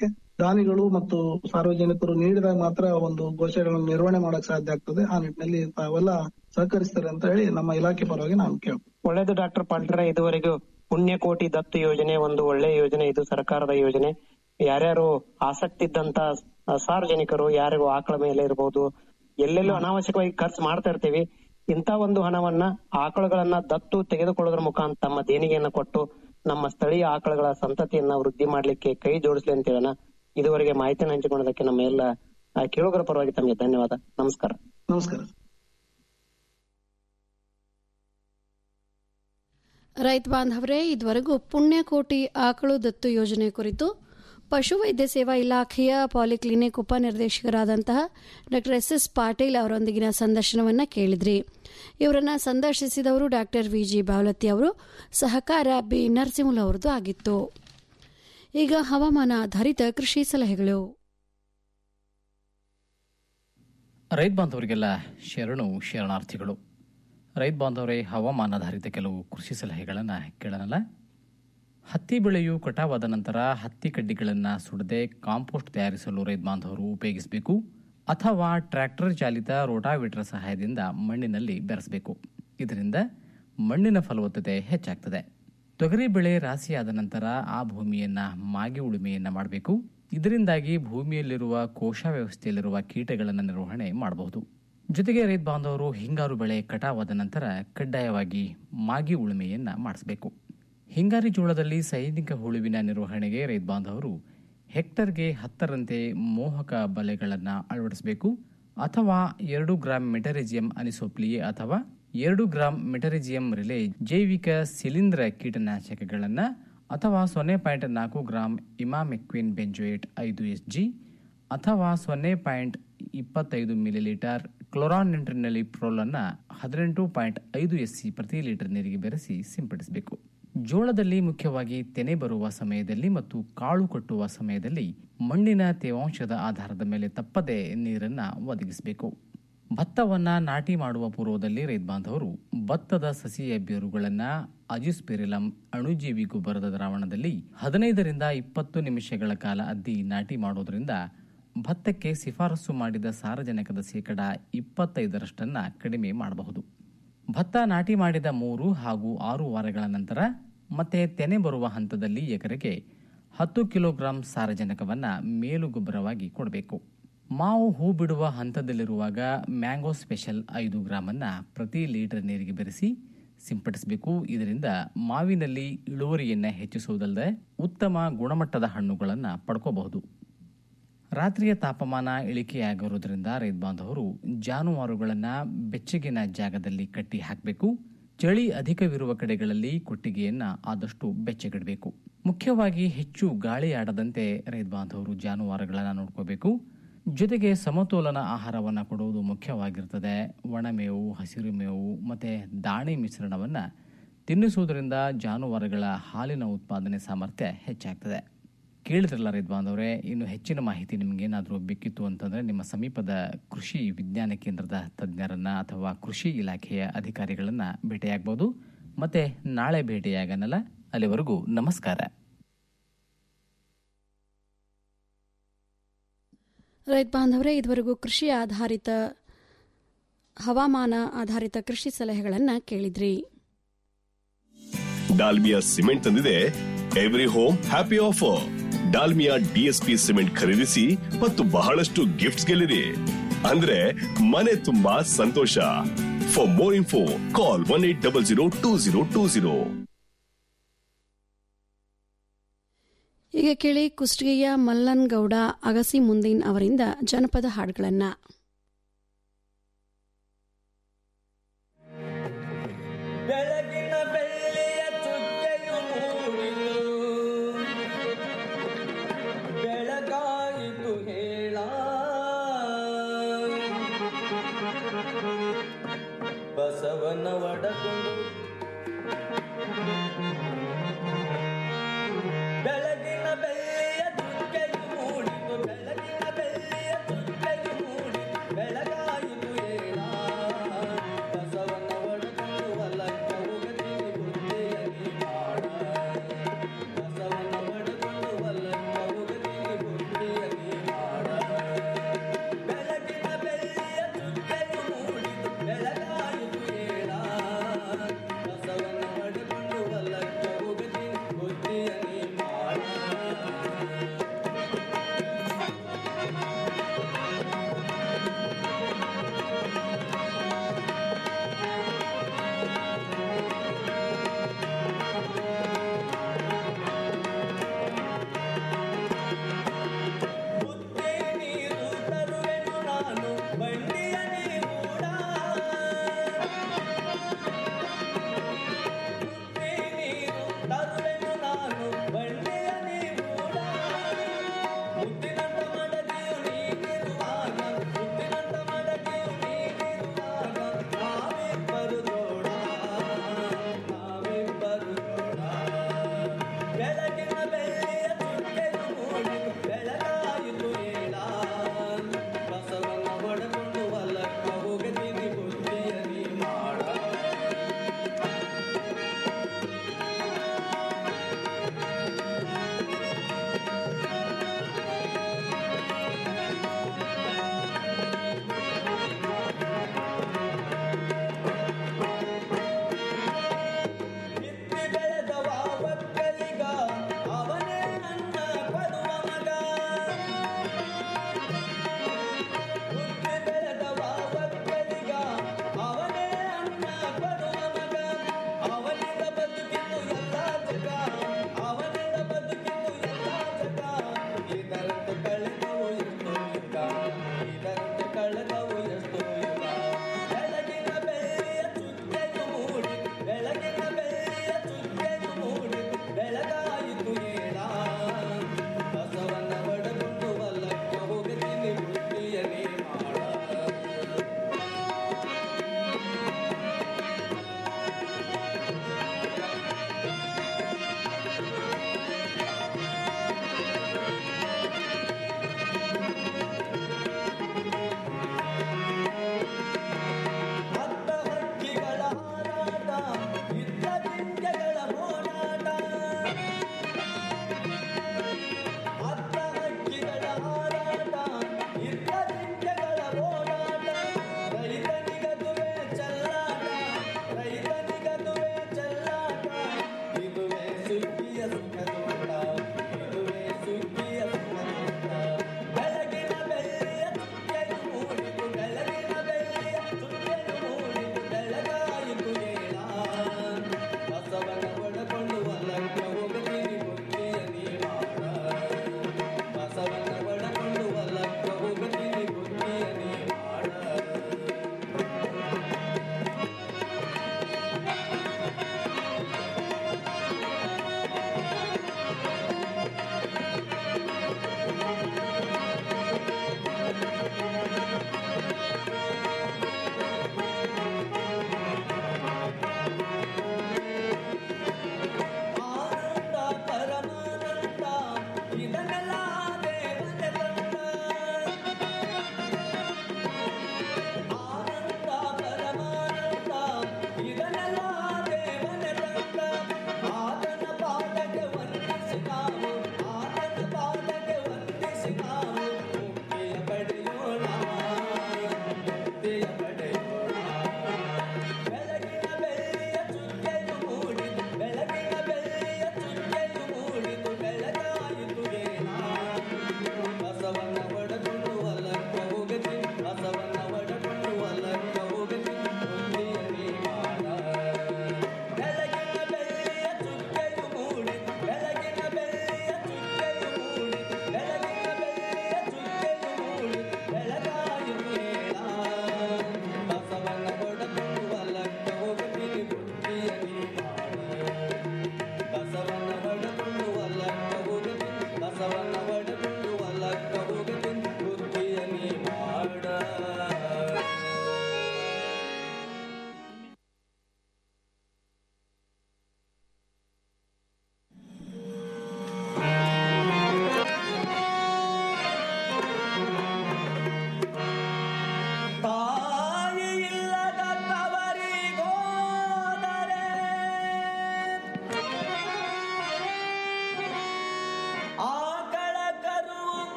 ದಾನಿಗಳು ಮತ್ತು ಸಾರ್ವಜನಿಕರು ನೀಡಿದಾಗ ಮಾತ್ರ ಒಂದು ಗೋಶಾಲೆಗಳನ್ನು ನಿರ್ವಹಣೆ ಮಾಡಕ್ ಸಾಧ್ಯ ಆಗ್ತದೆ ಆ ನಿಟ್ಟಿನಲ್ಲಿ ತಾವೆಲ್ಲ ಸಹಕರಿಸ್ತಾರೆ ಅಂತ ಹೇಳಿ ನಮ್ಮ ಇಲಾಖೆ ಪರವಾಗಿ ನಾನು ಕೇಳ್ತೀನಿ ಒಳ್ಳೇದು ಡಾಕ್ಟರ್ ಪಾಲ್ಟ್ರೆ ಇದುವರೆಗೂ ಪುಣ್ಯಕೋಟಿ ದತ್ತು ಯೋಜನೆ ಒಂದು ಒಳ್ಳೆ ಯೋಜನೆ ಇದು ಸರ್ಕಾರದ ಯೋಜನೆ ಯಾರ್ಯಾರು ಆಸಕ್ತಿ ಇದ್ದಂತ ಆ, ಸಾರ್ವಜನಿಕರು ಯಾರಿಗೂ ಆಕಳ ಮೇಲೆ ಇರಬಹುದು ಎಲ್ಲೆಲ್ಲೂ ಅನಾವಶ್ಯಕವಾಗಿ ಖರ್ಚು ಮಾಡ್ತಾ ಇರ್ತೀವಿ ಇಂತ ಒಂದು ಹಣವನ್ನ ಆಕಳುಗಳನ್ನ ದತ್ತು ತೆಗೆದುಕೊಳ್ಳೋದ್ರ ಮುಖಾಂತರ ತಮ್ಮ ದೇಣಿಗೆಯನ್ನ ಕೊಟ್ಟು ನಮ್ಮ ಸ್ಥಳೀಯ ಆಕಳುಗಳ ಸಂತತಿಯನ್ನ ವೃದ್ಧಿ ಮಾಡ್ಲಿಕ್ಕೆ ಕೈ ಜೋಡಿಸ್ಲಿ ಅಂತ ಹೇಳೋಣ ಇದುವರೆಗೆ ಮಾಹಿತಿಯನ್ನು ಹಂಚಿಕೊಳ್ಳೋದಕ್ಕೆ ನಮ್ಮ ಎಲ್ಲ ಆ, ಕೇಳುಗರ ಪರವಾಗಿ ತಮಗೆ ಧನ್ಯವಾದ ನಮಸ್ಕಾರ ನಮಸ್ಕಾರ ರೈತ ಬಾಂಧವರೇ ಇದುವರೆಗೂ ಪುಣ್ಯಕೋಟಿ ಆಕಳು ದತ್ತು ಯೋಜನೆ ಕುರಿತು ಪಶುವೈದ್ಯ ಸೇವಾ ಇಲಾಖೆಯ ಪಾಲಿಕ್ಲಿನಿಕ್ ಉಪನಿರ್ದೇಶಕರಾದಂತಹ ಡಾಕ್ಟರ್ ಎಸ್ ಎಸ್ ಪಾಟೀಲ್ ಅವರೊಂದಿಗಿನ ಸಂದರ್ಶನವನ್ನು ಕೇಳಿದ್ರಿ ಇವರನ್ನ ಸಂದರ್ಶಿಸಿದವರು ಡಾಕ್ಟರ್ ವಿ ಜಿ ಬಾವಲತ್ತಿ ಅವರು ಸಹಕಾರ ಬಿ ನರಸಿಂಹುಲ್ ಅವರದು ಆಗಿತ್ತು ಈಗ ಹವಾಮಾನ ಆಧಾರಿತ ಕೃಷಿ ಸಲಹೆಗಳು ರೈತ ಬಾಂಧವರಿಗೆಲ್ಲ ಶರಣು ಶರಣಾರ್ಥಿಗಳು ರೈತ ಬಾಂಧವರೇ ಹವಾಮಾನಾಧಾರಿತ ಕೆಲವು ಕೃಷಿ ಸಲಹೆಗಳನ್ನು ಕೇಳೋಣಲ್ಲ ಹತ್ತಿ ಬೆಳೆಯು ಕಟಾವಾದ ನಂತರ ಹತ್ತಿ ಕಡ್ಡಿಗಳನ್ನು ಸುಡದೆ ಕಾಂಪೋಸ್ಟ್ ತಯಾರಿಸಲು ರೈತ ಬಾಂಧವರು ಉಪಯೋಗಿಸಬೇಕು ಅಥವಾ ಟ್ರ್ಯಾಕ್ಟರ್ ಚಾಲಿತ ರೋಟಾವೇಟರ್ ಸಹಾಯದಿಂದ ಮಣ್ಣಿನಲ್ಲಿ ಬೆರೆಸಬೇಕು ಇದರಿಂದ ಮಣ್ಣಿನ ಫಲವತ್ತತೆ ಹೆಚ್ಚಾಗ್ತದೆ ತೊಗರಿ ಬೆಳೆ ರಾಶಿಯಾದ ನಂತರ ಆ ಭೂಮಿಯನ್ನ ಮಾಗಿ ಉಳುಮೆಯನ್ನ ಮಾಡಬೇಕು ಇದರಿಂದಾಗಿ ಭೂಮಿಯಲ್ಲಿರುವ ಕೋಶ ವ್ಯವಸ್ಥೆಯಲ್ಲಿರುವ ಕೀಟಗಳನ್ನು ನಿರ್ವಹಣೆ ಮಾಡಬಹುದು ಜೊತೆಗೆ ರೈತ ಬಾಂಧವರು ಹಿಂಗಾರು ಬೆಳೆ ಕಟಾವಾದ ನಂತರ ಕಡ್ಡಾಯವಾಗಿ ಮಾಗಿ ಉಳುಮೆಯನ್ನ ಮಾಡಿಸಬೇಕು ಹಿಂಗಾರಿ ಜೋಳದಲ್ಲಿ ಸೈನಿಕ ಹುಳುವಿನ ನಿರ್ವಹಣೆಗೆ ರೈತ ಬಾಂಧವರು ಹೆಕ್ಟರ್ಗೆ ಹತ್ತರಂತೆ ಮೋಹಕ ಬಲೆಗಳನ್ನು ಅಳವಡಿಸಬೇಕು ಅಥವಾ ಎರಡು ಗ್ರಾಂ ಮೆಟರಿಜಿಯಂ ಅನಿಸೋಪ್ಲಿಯೆ ಅಥವಾ ಎರಡು ಗ್ರಾಂ ಮೆಟರಿಜಿಯಂ ರಿಲೆ ಜೈವಿಕ ಶಿಲೀಂಧ್ರ ಕೀಟನಾಶಕಗಳನ್ನು ಅಥವಾ ಸೊನ್ನೆ ಪಾಯಿಂಟ್ ನಾಲ್ಕು ಗ್ರಾಂ ಇಮಾಮೆಕ್ವಿನ್ ಬೆಂಜೋಯೇಟ್ ಐದು ಎಸ್ ಜಿ ಅಥವಾ ಸೊನ್ನೆ ಪಾಯಿಂಟ್ ಇಪ್ಪತ್ತೈದು ಮಿಲಿಲೀಟರ್ ಕ್ಲೋರಾನಿಟ್ರಿನಲ್ಲಿ ಪ್ರೋಲನ್ನು ಹದಿನೆಂಟು ಪಾಯಿಂಟ್ ಐದು ಎಸ್ ಸಿ ಪ್ರತಿ ಲೀಟರ್ ನೀರಿಗೆ ಬೆರೆಸಿ ಸಿಂಪಡಿಸಬೇಕು ಜೋಳದಲ್ಲಿ ಮುಖ್ಯವಾಗಿ ತೆನೆ ಬರುವ ಸಮಯದಲ್ಲಿ ಮತ್ತು ಕಾಳು ಕಟ್ಟುವ ಸಮಯದಲ್ಲಿ ಮಣ್ಣಿನ ತೇವಾಂಶದ ಆಧಾರದ ಮೇಲೆ ತಪ್ಪದೆ ನೀರನ್ನು ಒದಗಿಸಬೇಕು ಭತ್ತವನ್ನ ನಾಟಿ ಮಾಡುವ ಪೂರ್ವದಲ್ಲಿ ರೈತ ಬಾಂಧವರು ಭತ್ತದ ಸಸಿಯ ಬೇರುಗಳನ್ನು ಅಜಿಸ್ಪೆರಿಲಂ ಅಣುಜೀವಿ ಗೊಬ್ಬರದ ದ್ರಾವಣದಲ್ಲಿ ಹದಿನೈದರಿಂದ ಇಪ್ಪತ್ತು ನಿಮಿಷಗಳ ಕಾಲ ಅದ್ದಿ ನಾಟಿ ಮಾಡೋದ್ರಿಂದ ಭತ್ತಕ್ಕೆ ಶಿಫಾರಸು ಮಾಡಿದ ಸಾರಜನಕದ ಶೇಕಡ ಇಪ್ಪತ್ತೈದರಷ್ಟನ್ನ ಕಡಿಮೆ ಮಾಡಬಹುದು ಭತ್ತ ನಾಟಿ ಮಾಡಿದ ಮೂರು ಹಾಗೂ ಆರು ವಾರಗಳ ನಂತರ ಮತ್ತೆ ತೆನೆ ಬರುವ ಹಂತದಲ್ಲಿ ಎಕರೆಗೆ ಹತ್ತು ಕಿಲೋಗ್ರಾಂ ಸಾರಜನಕವನ್ನ ಮೇಲು ಗೊಬ್ಬರವಾಗಿ ಕೊಡಬೇಕು ಮಾವು ಹೂ ಬಿಡುವ ಹಂತದಲ್ಲಿರುವಾಗ ಮ್ಯಾಂಗೋ ಸ್ಪೆಷಲ್ ಐದು ಗ್ರಾಮನ್ನ ಪ್ರತಿ ಲೀಟರ್ ನೀರಿಗೆ ಬೆರೆಸಿ ಸಿಂಪಡಿಸಬೇಕು ಇದರಿಂದ ಮಾವಿನಲ್ಲಿ ಇಳುವರಿಯನ್ನ ಹೆಚ್ಚಿಸುವುದಲ್ಲದೆ ಉತ್ತಮ ಗುಣಮಟ್ಟದ ಹಣ್ಣುಗಳನ್ನು ಪಡ್ಕೋಬಹುದು ರಾತ್ರಿಯ ತಾಪಮಾನ ಇಳಿಕೆಯಾಗಿರುವುದರಿಂದ ರೈತ ಬಾಂಧವರು ಜಾನುವಾರುಗಳನ್ನು ಬೆಚ್ಚಗಿನ ಜಾಗದಲ್ಲಿ ಕಟ್ಟಿ ಹಾಕಬೇಕು ಚಳಿ ಅಧಿಕವಿರುವ ಕಡೆಗಳಲ್ಲಿ ಕೊಟ್ಟಿಗೆಯನ್ನ ಆದಷ್ಟು ಬೆಚ್ಚಗಿಡಬೇಕು ಮುಖ್ಯವಾಗಿ ಹೆಚ್ಚು ಗಾಳಿ ಆಡದಂತೆ ರೈತ ಬಾಂಧವರು ಜಾನುವಾರುಗಳನ್ನು ನೋಡ್ಕೋಬೇಕು ಜೊತೆಗೆ ಸಮತೋಲನ ಆಹಾರವನ್ನು ಕೊಡುವುದು ಮುಖ್ಯವಾಗಿರ್ತದೆ ಒಣಮೇವು ಹಸಿರು ಮೇವು ಮತ್ತು ದಾಣಿ ಮಿಶ್ರಣವನ್ನು ತಿನ್ನಿಸುವುದರಿಂದ ಜಾನುವಾರುಗಳ ಹಾಲಿನ ಉತ್ಪಾದನೆ ಸಾಮರ್ಥ್ಯ ಹೆಚ್ಚಾಗ್ತದೆ ಕೇಳಿದ್ರಲ್ಲ ರೈತ ಬಾಂಧವರೇ ಇನ್ನು ಹೆಚ್ಚಿನ ಮಾಹಿತಿ ನಿಮಗೇನಾದರೂ ಬೇಕಿತ್ತು ಅಂತಂದರೆ ನಿಮ್ಮ ಸಮೀಪದ ಕೃಷಿ ವಿಜ್ಞಾನ ಕೇಂದ್ರದ ತಜ್ಞರನ್ನ ಅಥವಾ ಕೃಷಿ ಇಲಾಖೆಯ ಅಧಿಕಾರಿಗಳನ್ನು ಭೇಟಿಯಾಗಬಹುದು ಮತ್ತೆ ನಾಳೆ ಭೇಟಿಯಾಗನಲ್ಲ ಅಲ್ಲಿವರೆಗೂ ನಮಸ್ಕಾರ ರೈತ ಬಾಂಧವರೇ ಇದುವರೆಗೂ ಕೃಷಿ ಆಧಾರಿತ ಹವಾಮಾನ ಆಧಾರಿತ ಕೃಷಿ ಸಲಹೆಗಳನ್ನು ಕೇಳಿದ್ರಿ ಡಾಲ್ಮಿಯಾ ಸಿಮೆಂಟ್ ತಂದಿದೆ every home happy offer Dalmia D S P cement ಖರೀದಿಸಿ ಮತ್ತು ಬಹಳಷ್ಟು ಗಿಫ್ಟ್ಸ್ ಗೆಲ್ಲಿರಿ ಅಂದ್ರೆ ಮನೆ ತುಂಬಾ ಸಂತೋಷ for more info call one eight double zero two zero two zero ಈಗ ಕೇಳಿ ಕುಷ್ಟಗಿಯ ಮಲ್ಲನ್ಗೌಡ ಅಗಸಿ ಮುಂದಿನ್ ಅವರಿಂದ ಜನಪದ ಹಾಡುಗಳನ್ನು ಬೆಳಗಿನ ಬೆಳ್ಳಿಯ ಚುಕ್ಕೆಯು ಮೂಡಿತು ಬೆಳಗಾಯಿತು ಹೇಳ ಬಸವನ ಒಡಕೊಂಡು ಬೆಳಗಿನ ಬೆಳ್ಳಿಯ ಚುಕ್ಕೆಯು ಮೂಡಿತು ಬೆಳಗಿನ ಬೆಳ್ಳಿಯ ಚುಕ್ಕೆಯು ಮೂಡಿತು ಬೆಳಗಾಯಿತು ಹೇಳ ಬಸವನ ಒಡಕೊಂಡು ಹೊಲಕ್ಕ ಹೋಗತಿ ಬುದ್ಧಿಯಲ್ಲಿ ಮಾಡ ಬಸವನ ಒಡಕೊಂಡು ಹೊಲಕ್ಕ ಹೋಗತಿ ಬುದ್ಧಿಯಲ್ಲಿ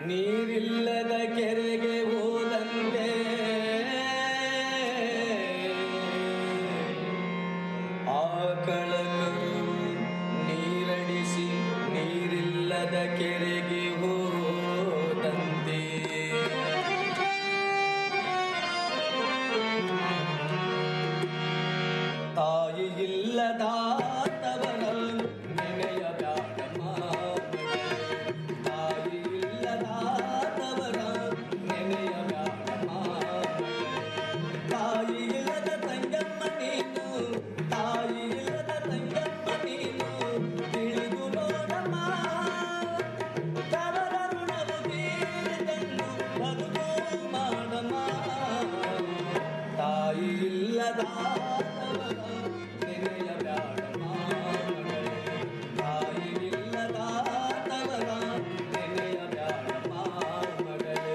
ನೀರಿಲ್ಲದ ಕೆರೆಗೆ ಹೋದಂತೆ ಆಕಳಕರು ನೀರಡಿಸಿ ನೀರಿಲ್ಲದ ಕೆರೆಗೆ ಹೋದಂತೆ ತಾಯಿ ಇಲ್ಲದಾತವರ ನೆನೆಯಬ್ಯಾಡಮ್ಮ ತಾಯಿ ಇಲ್ಲದಾತವರ ನೆನೆಯಬ್ಯಾಡಮ್ಮ ತಾಯಿ ಇಲ್ಲದ ತಂಗಮ್ಮ ನೀನು ತಾಯಿ ಇಲ್ಲದ ತಂಗಮ್ಮ ನೀನು ತಿಳಿದು ನೋಡಮ್ಮ ತವರ ಋಣವು ತೀರಿದೆಂದು ಬದುಕು ಮಾಡಮ್ಮ ತಾಯಿ ಇಲ್ಲದ ನೆನೆಯಬ್ಯಾಡಮ್ಮ ಮಗಳೇ ತಾಯಿ ಇಲ್ಲದ ತವರ ನೆನೆಯಬ್ಯಾಡಮ್ಮ ಮಗಳೇ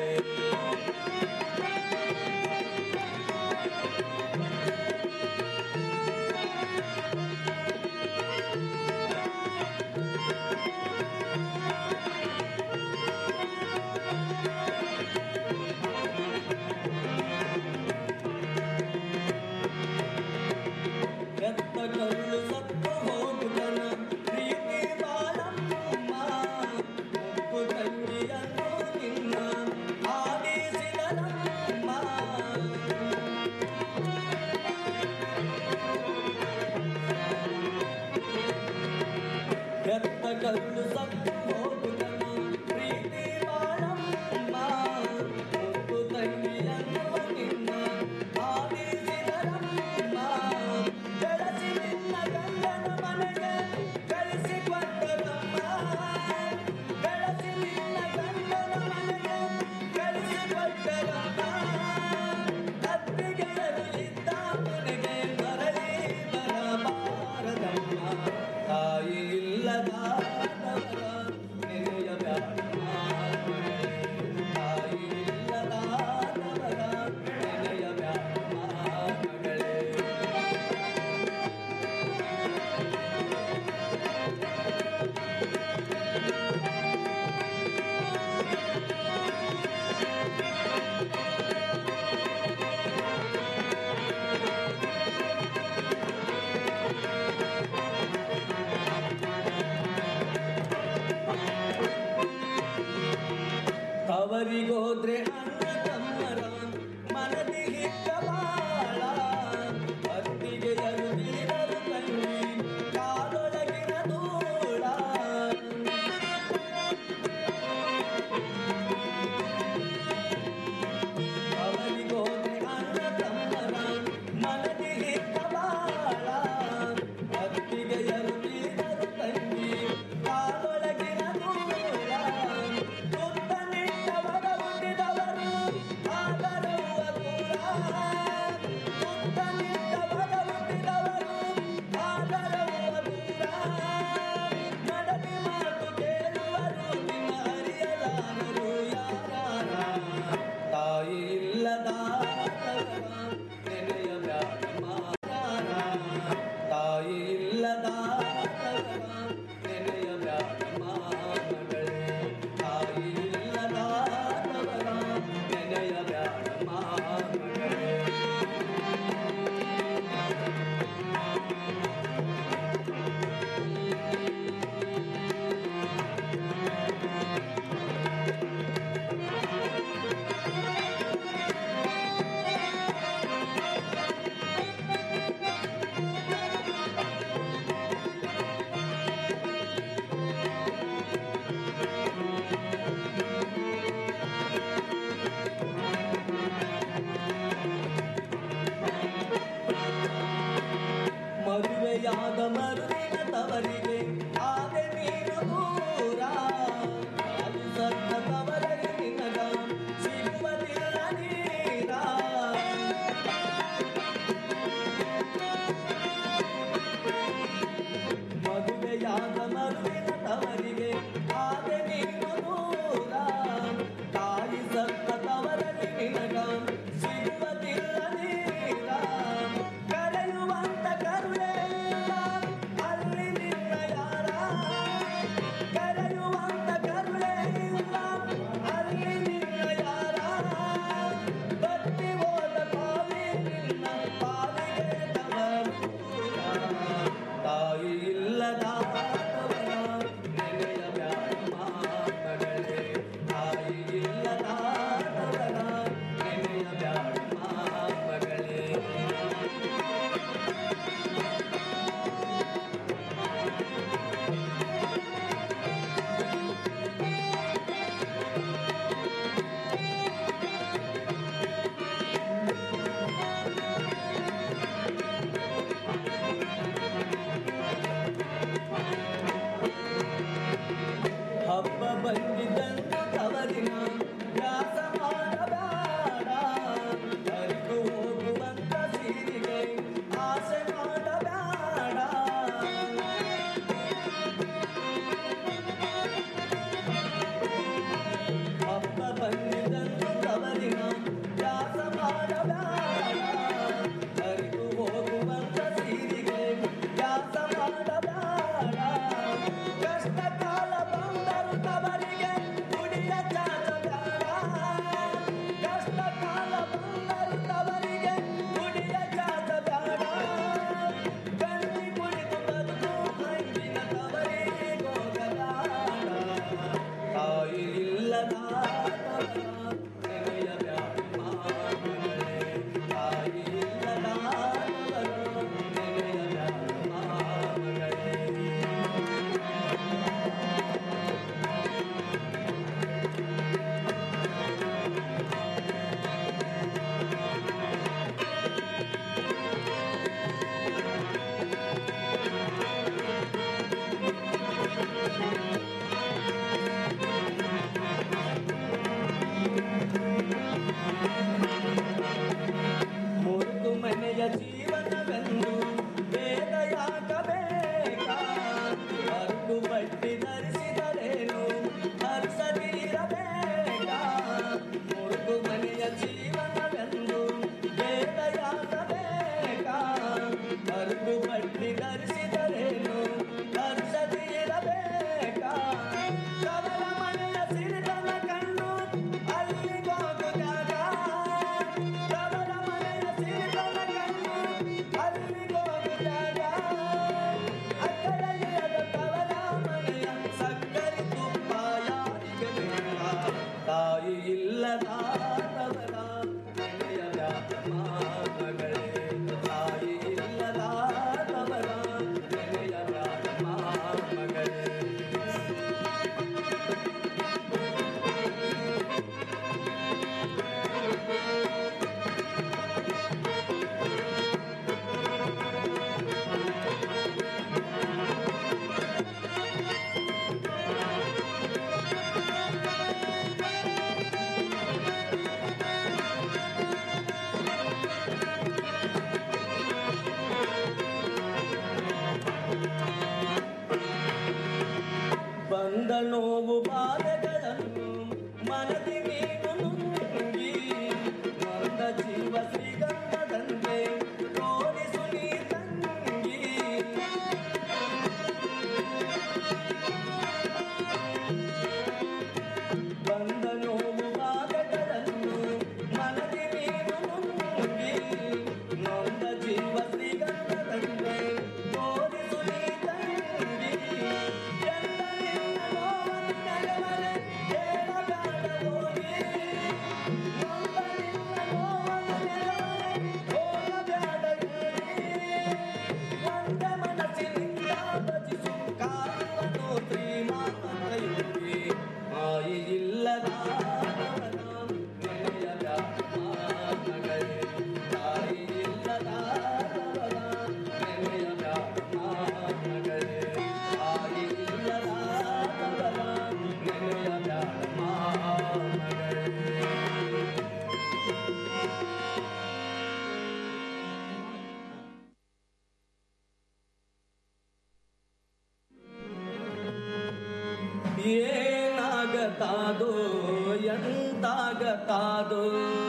ಕಾದು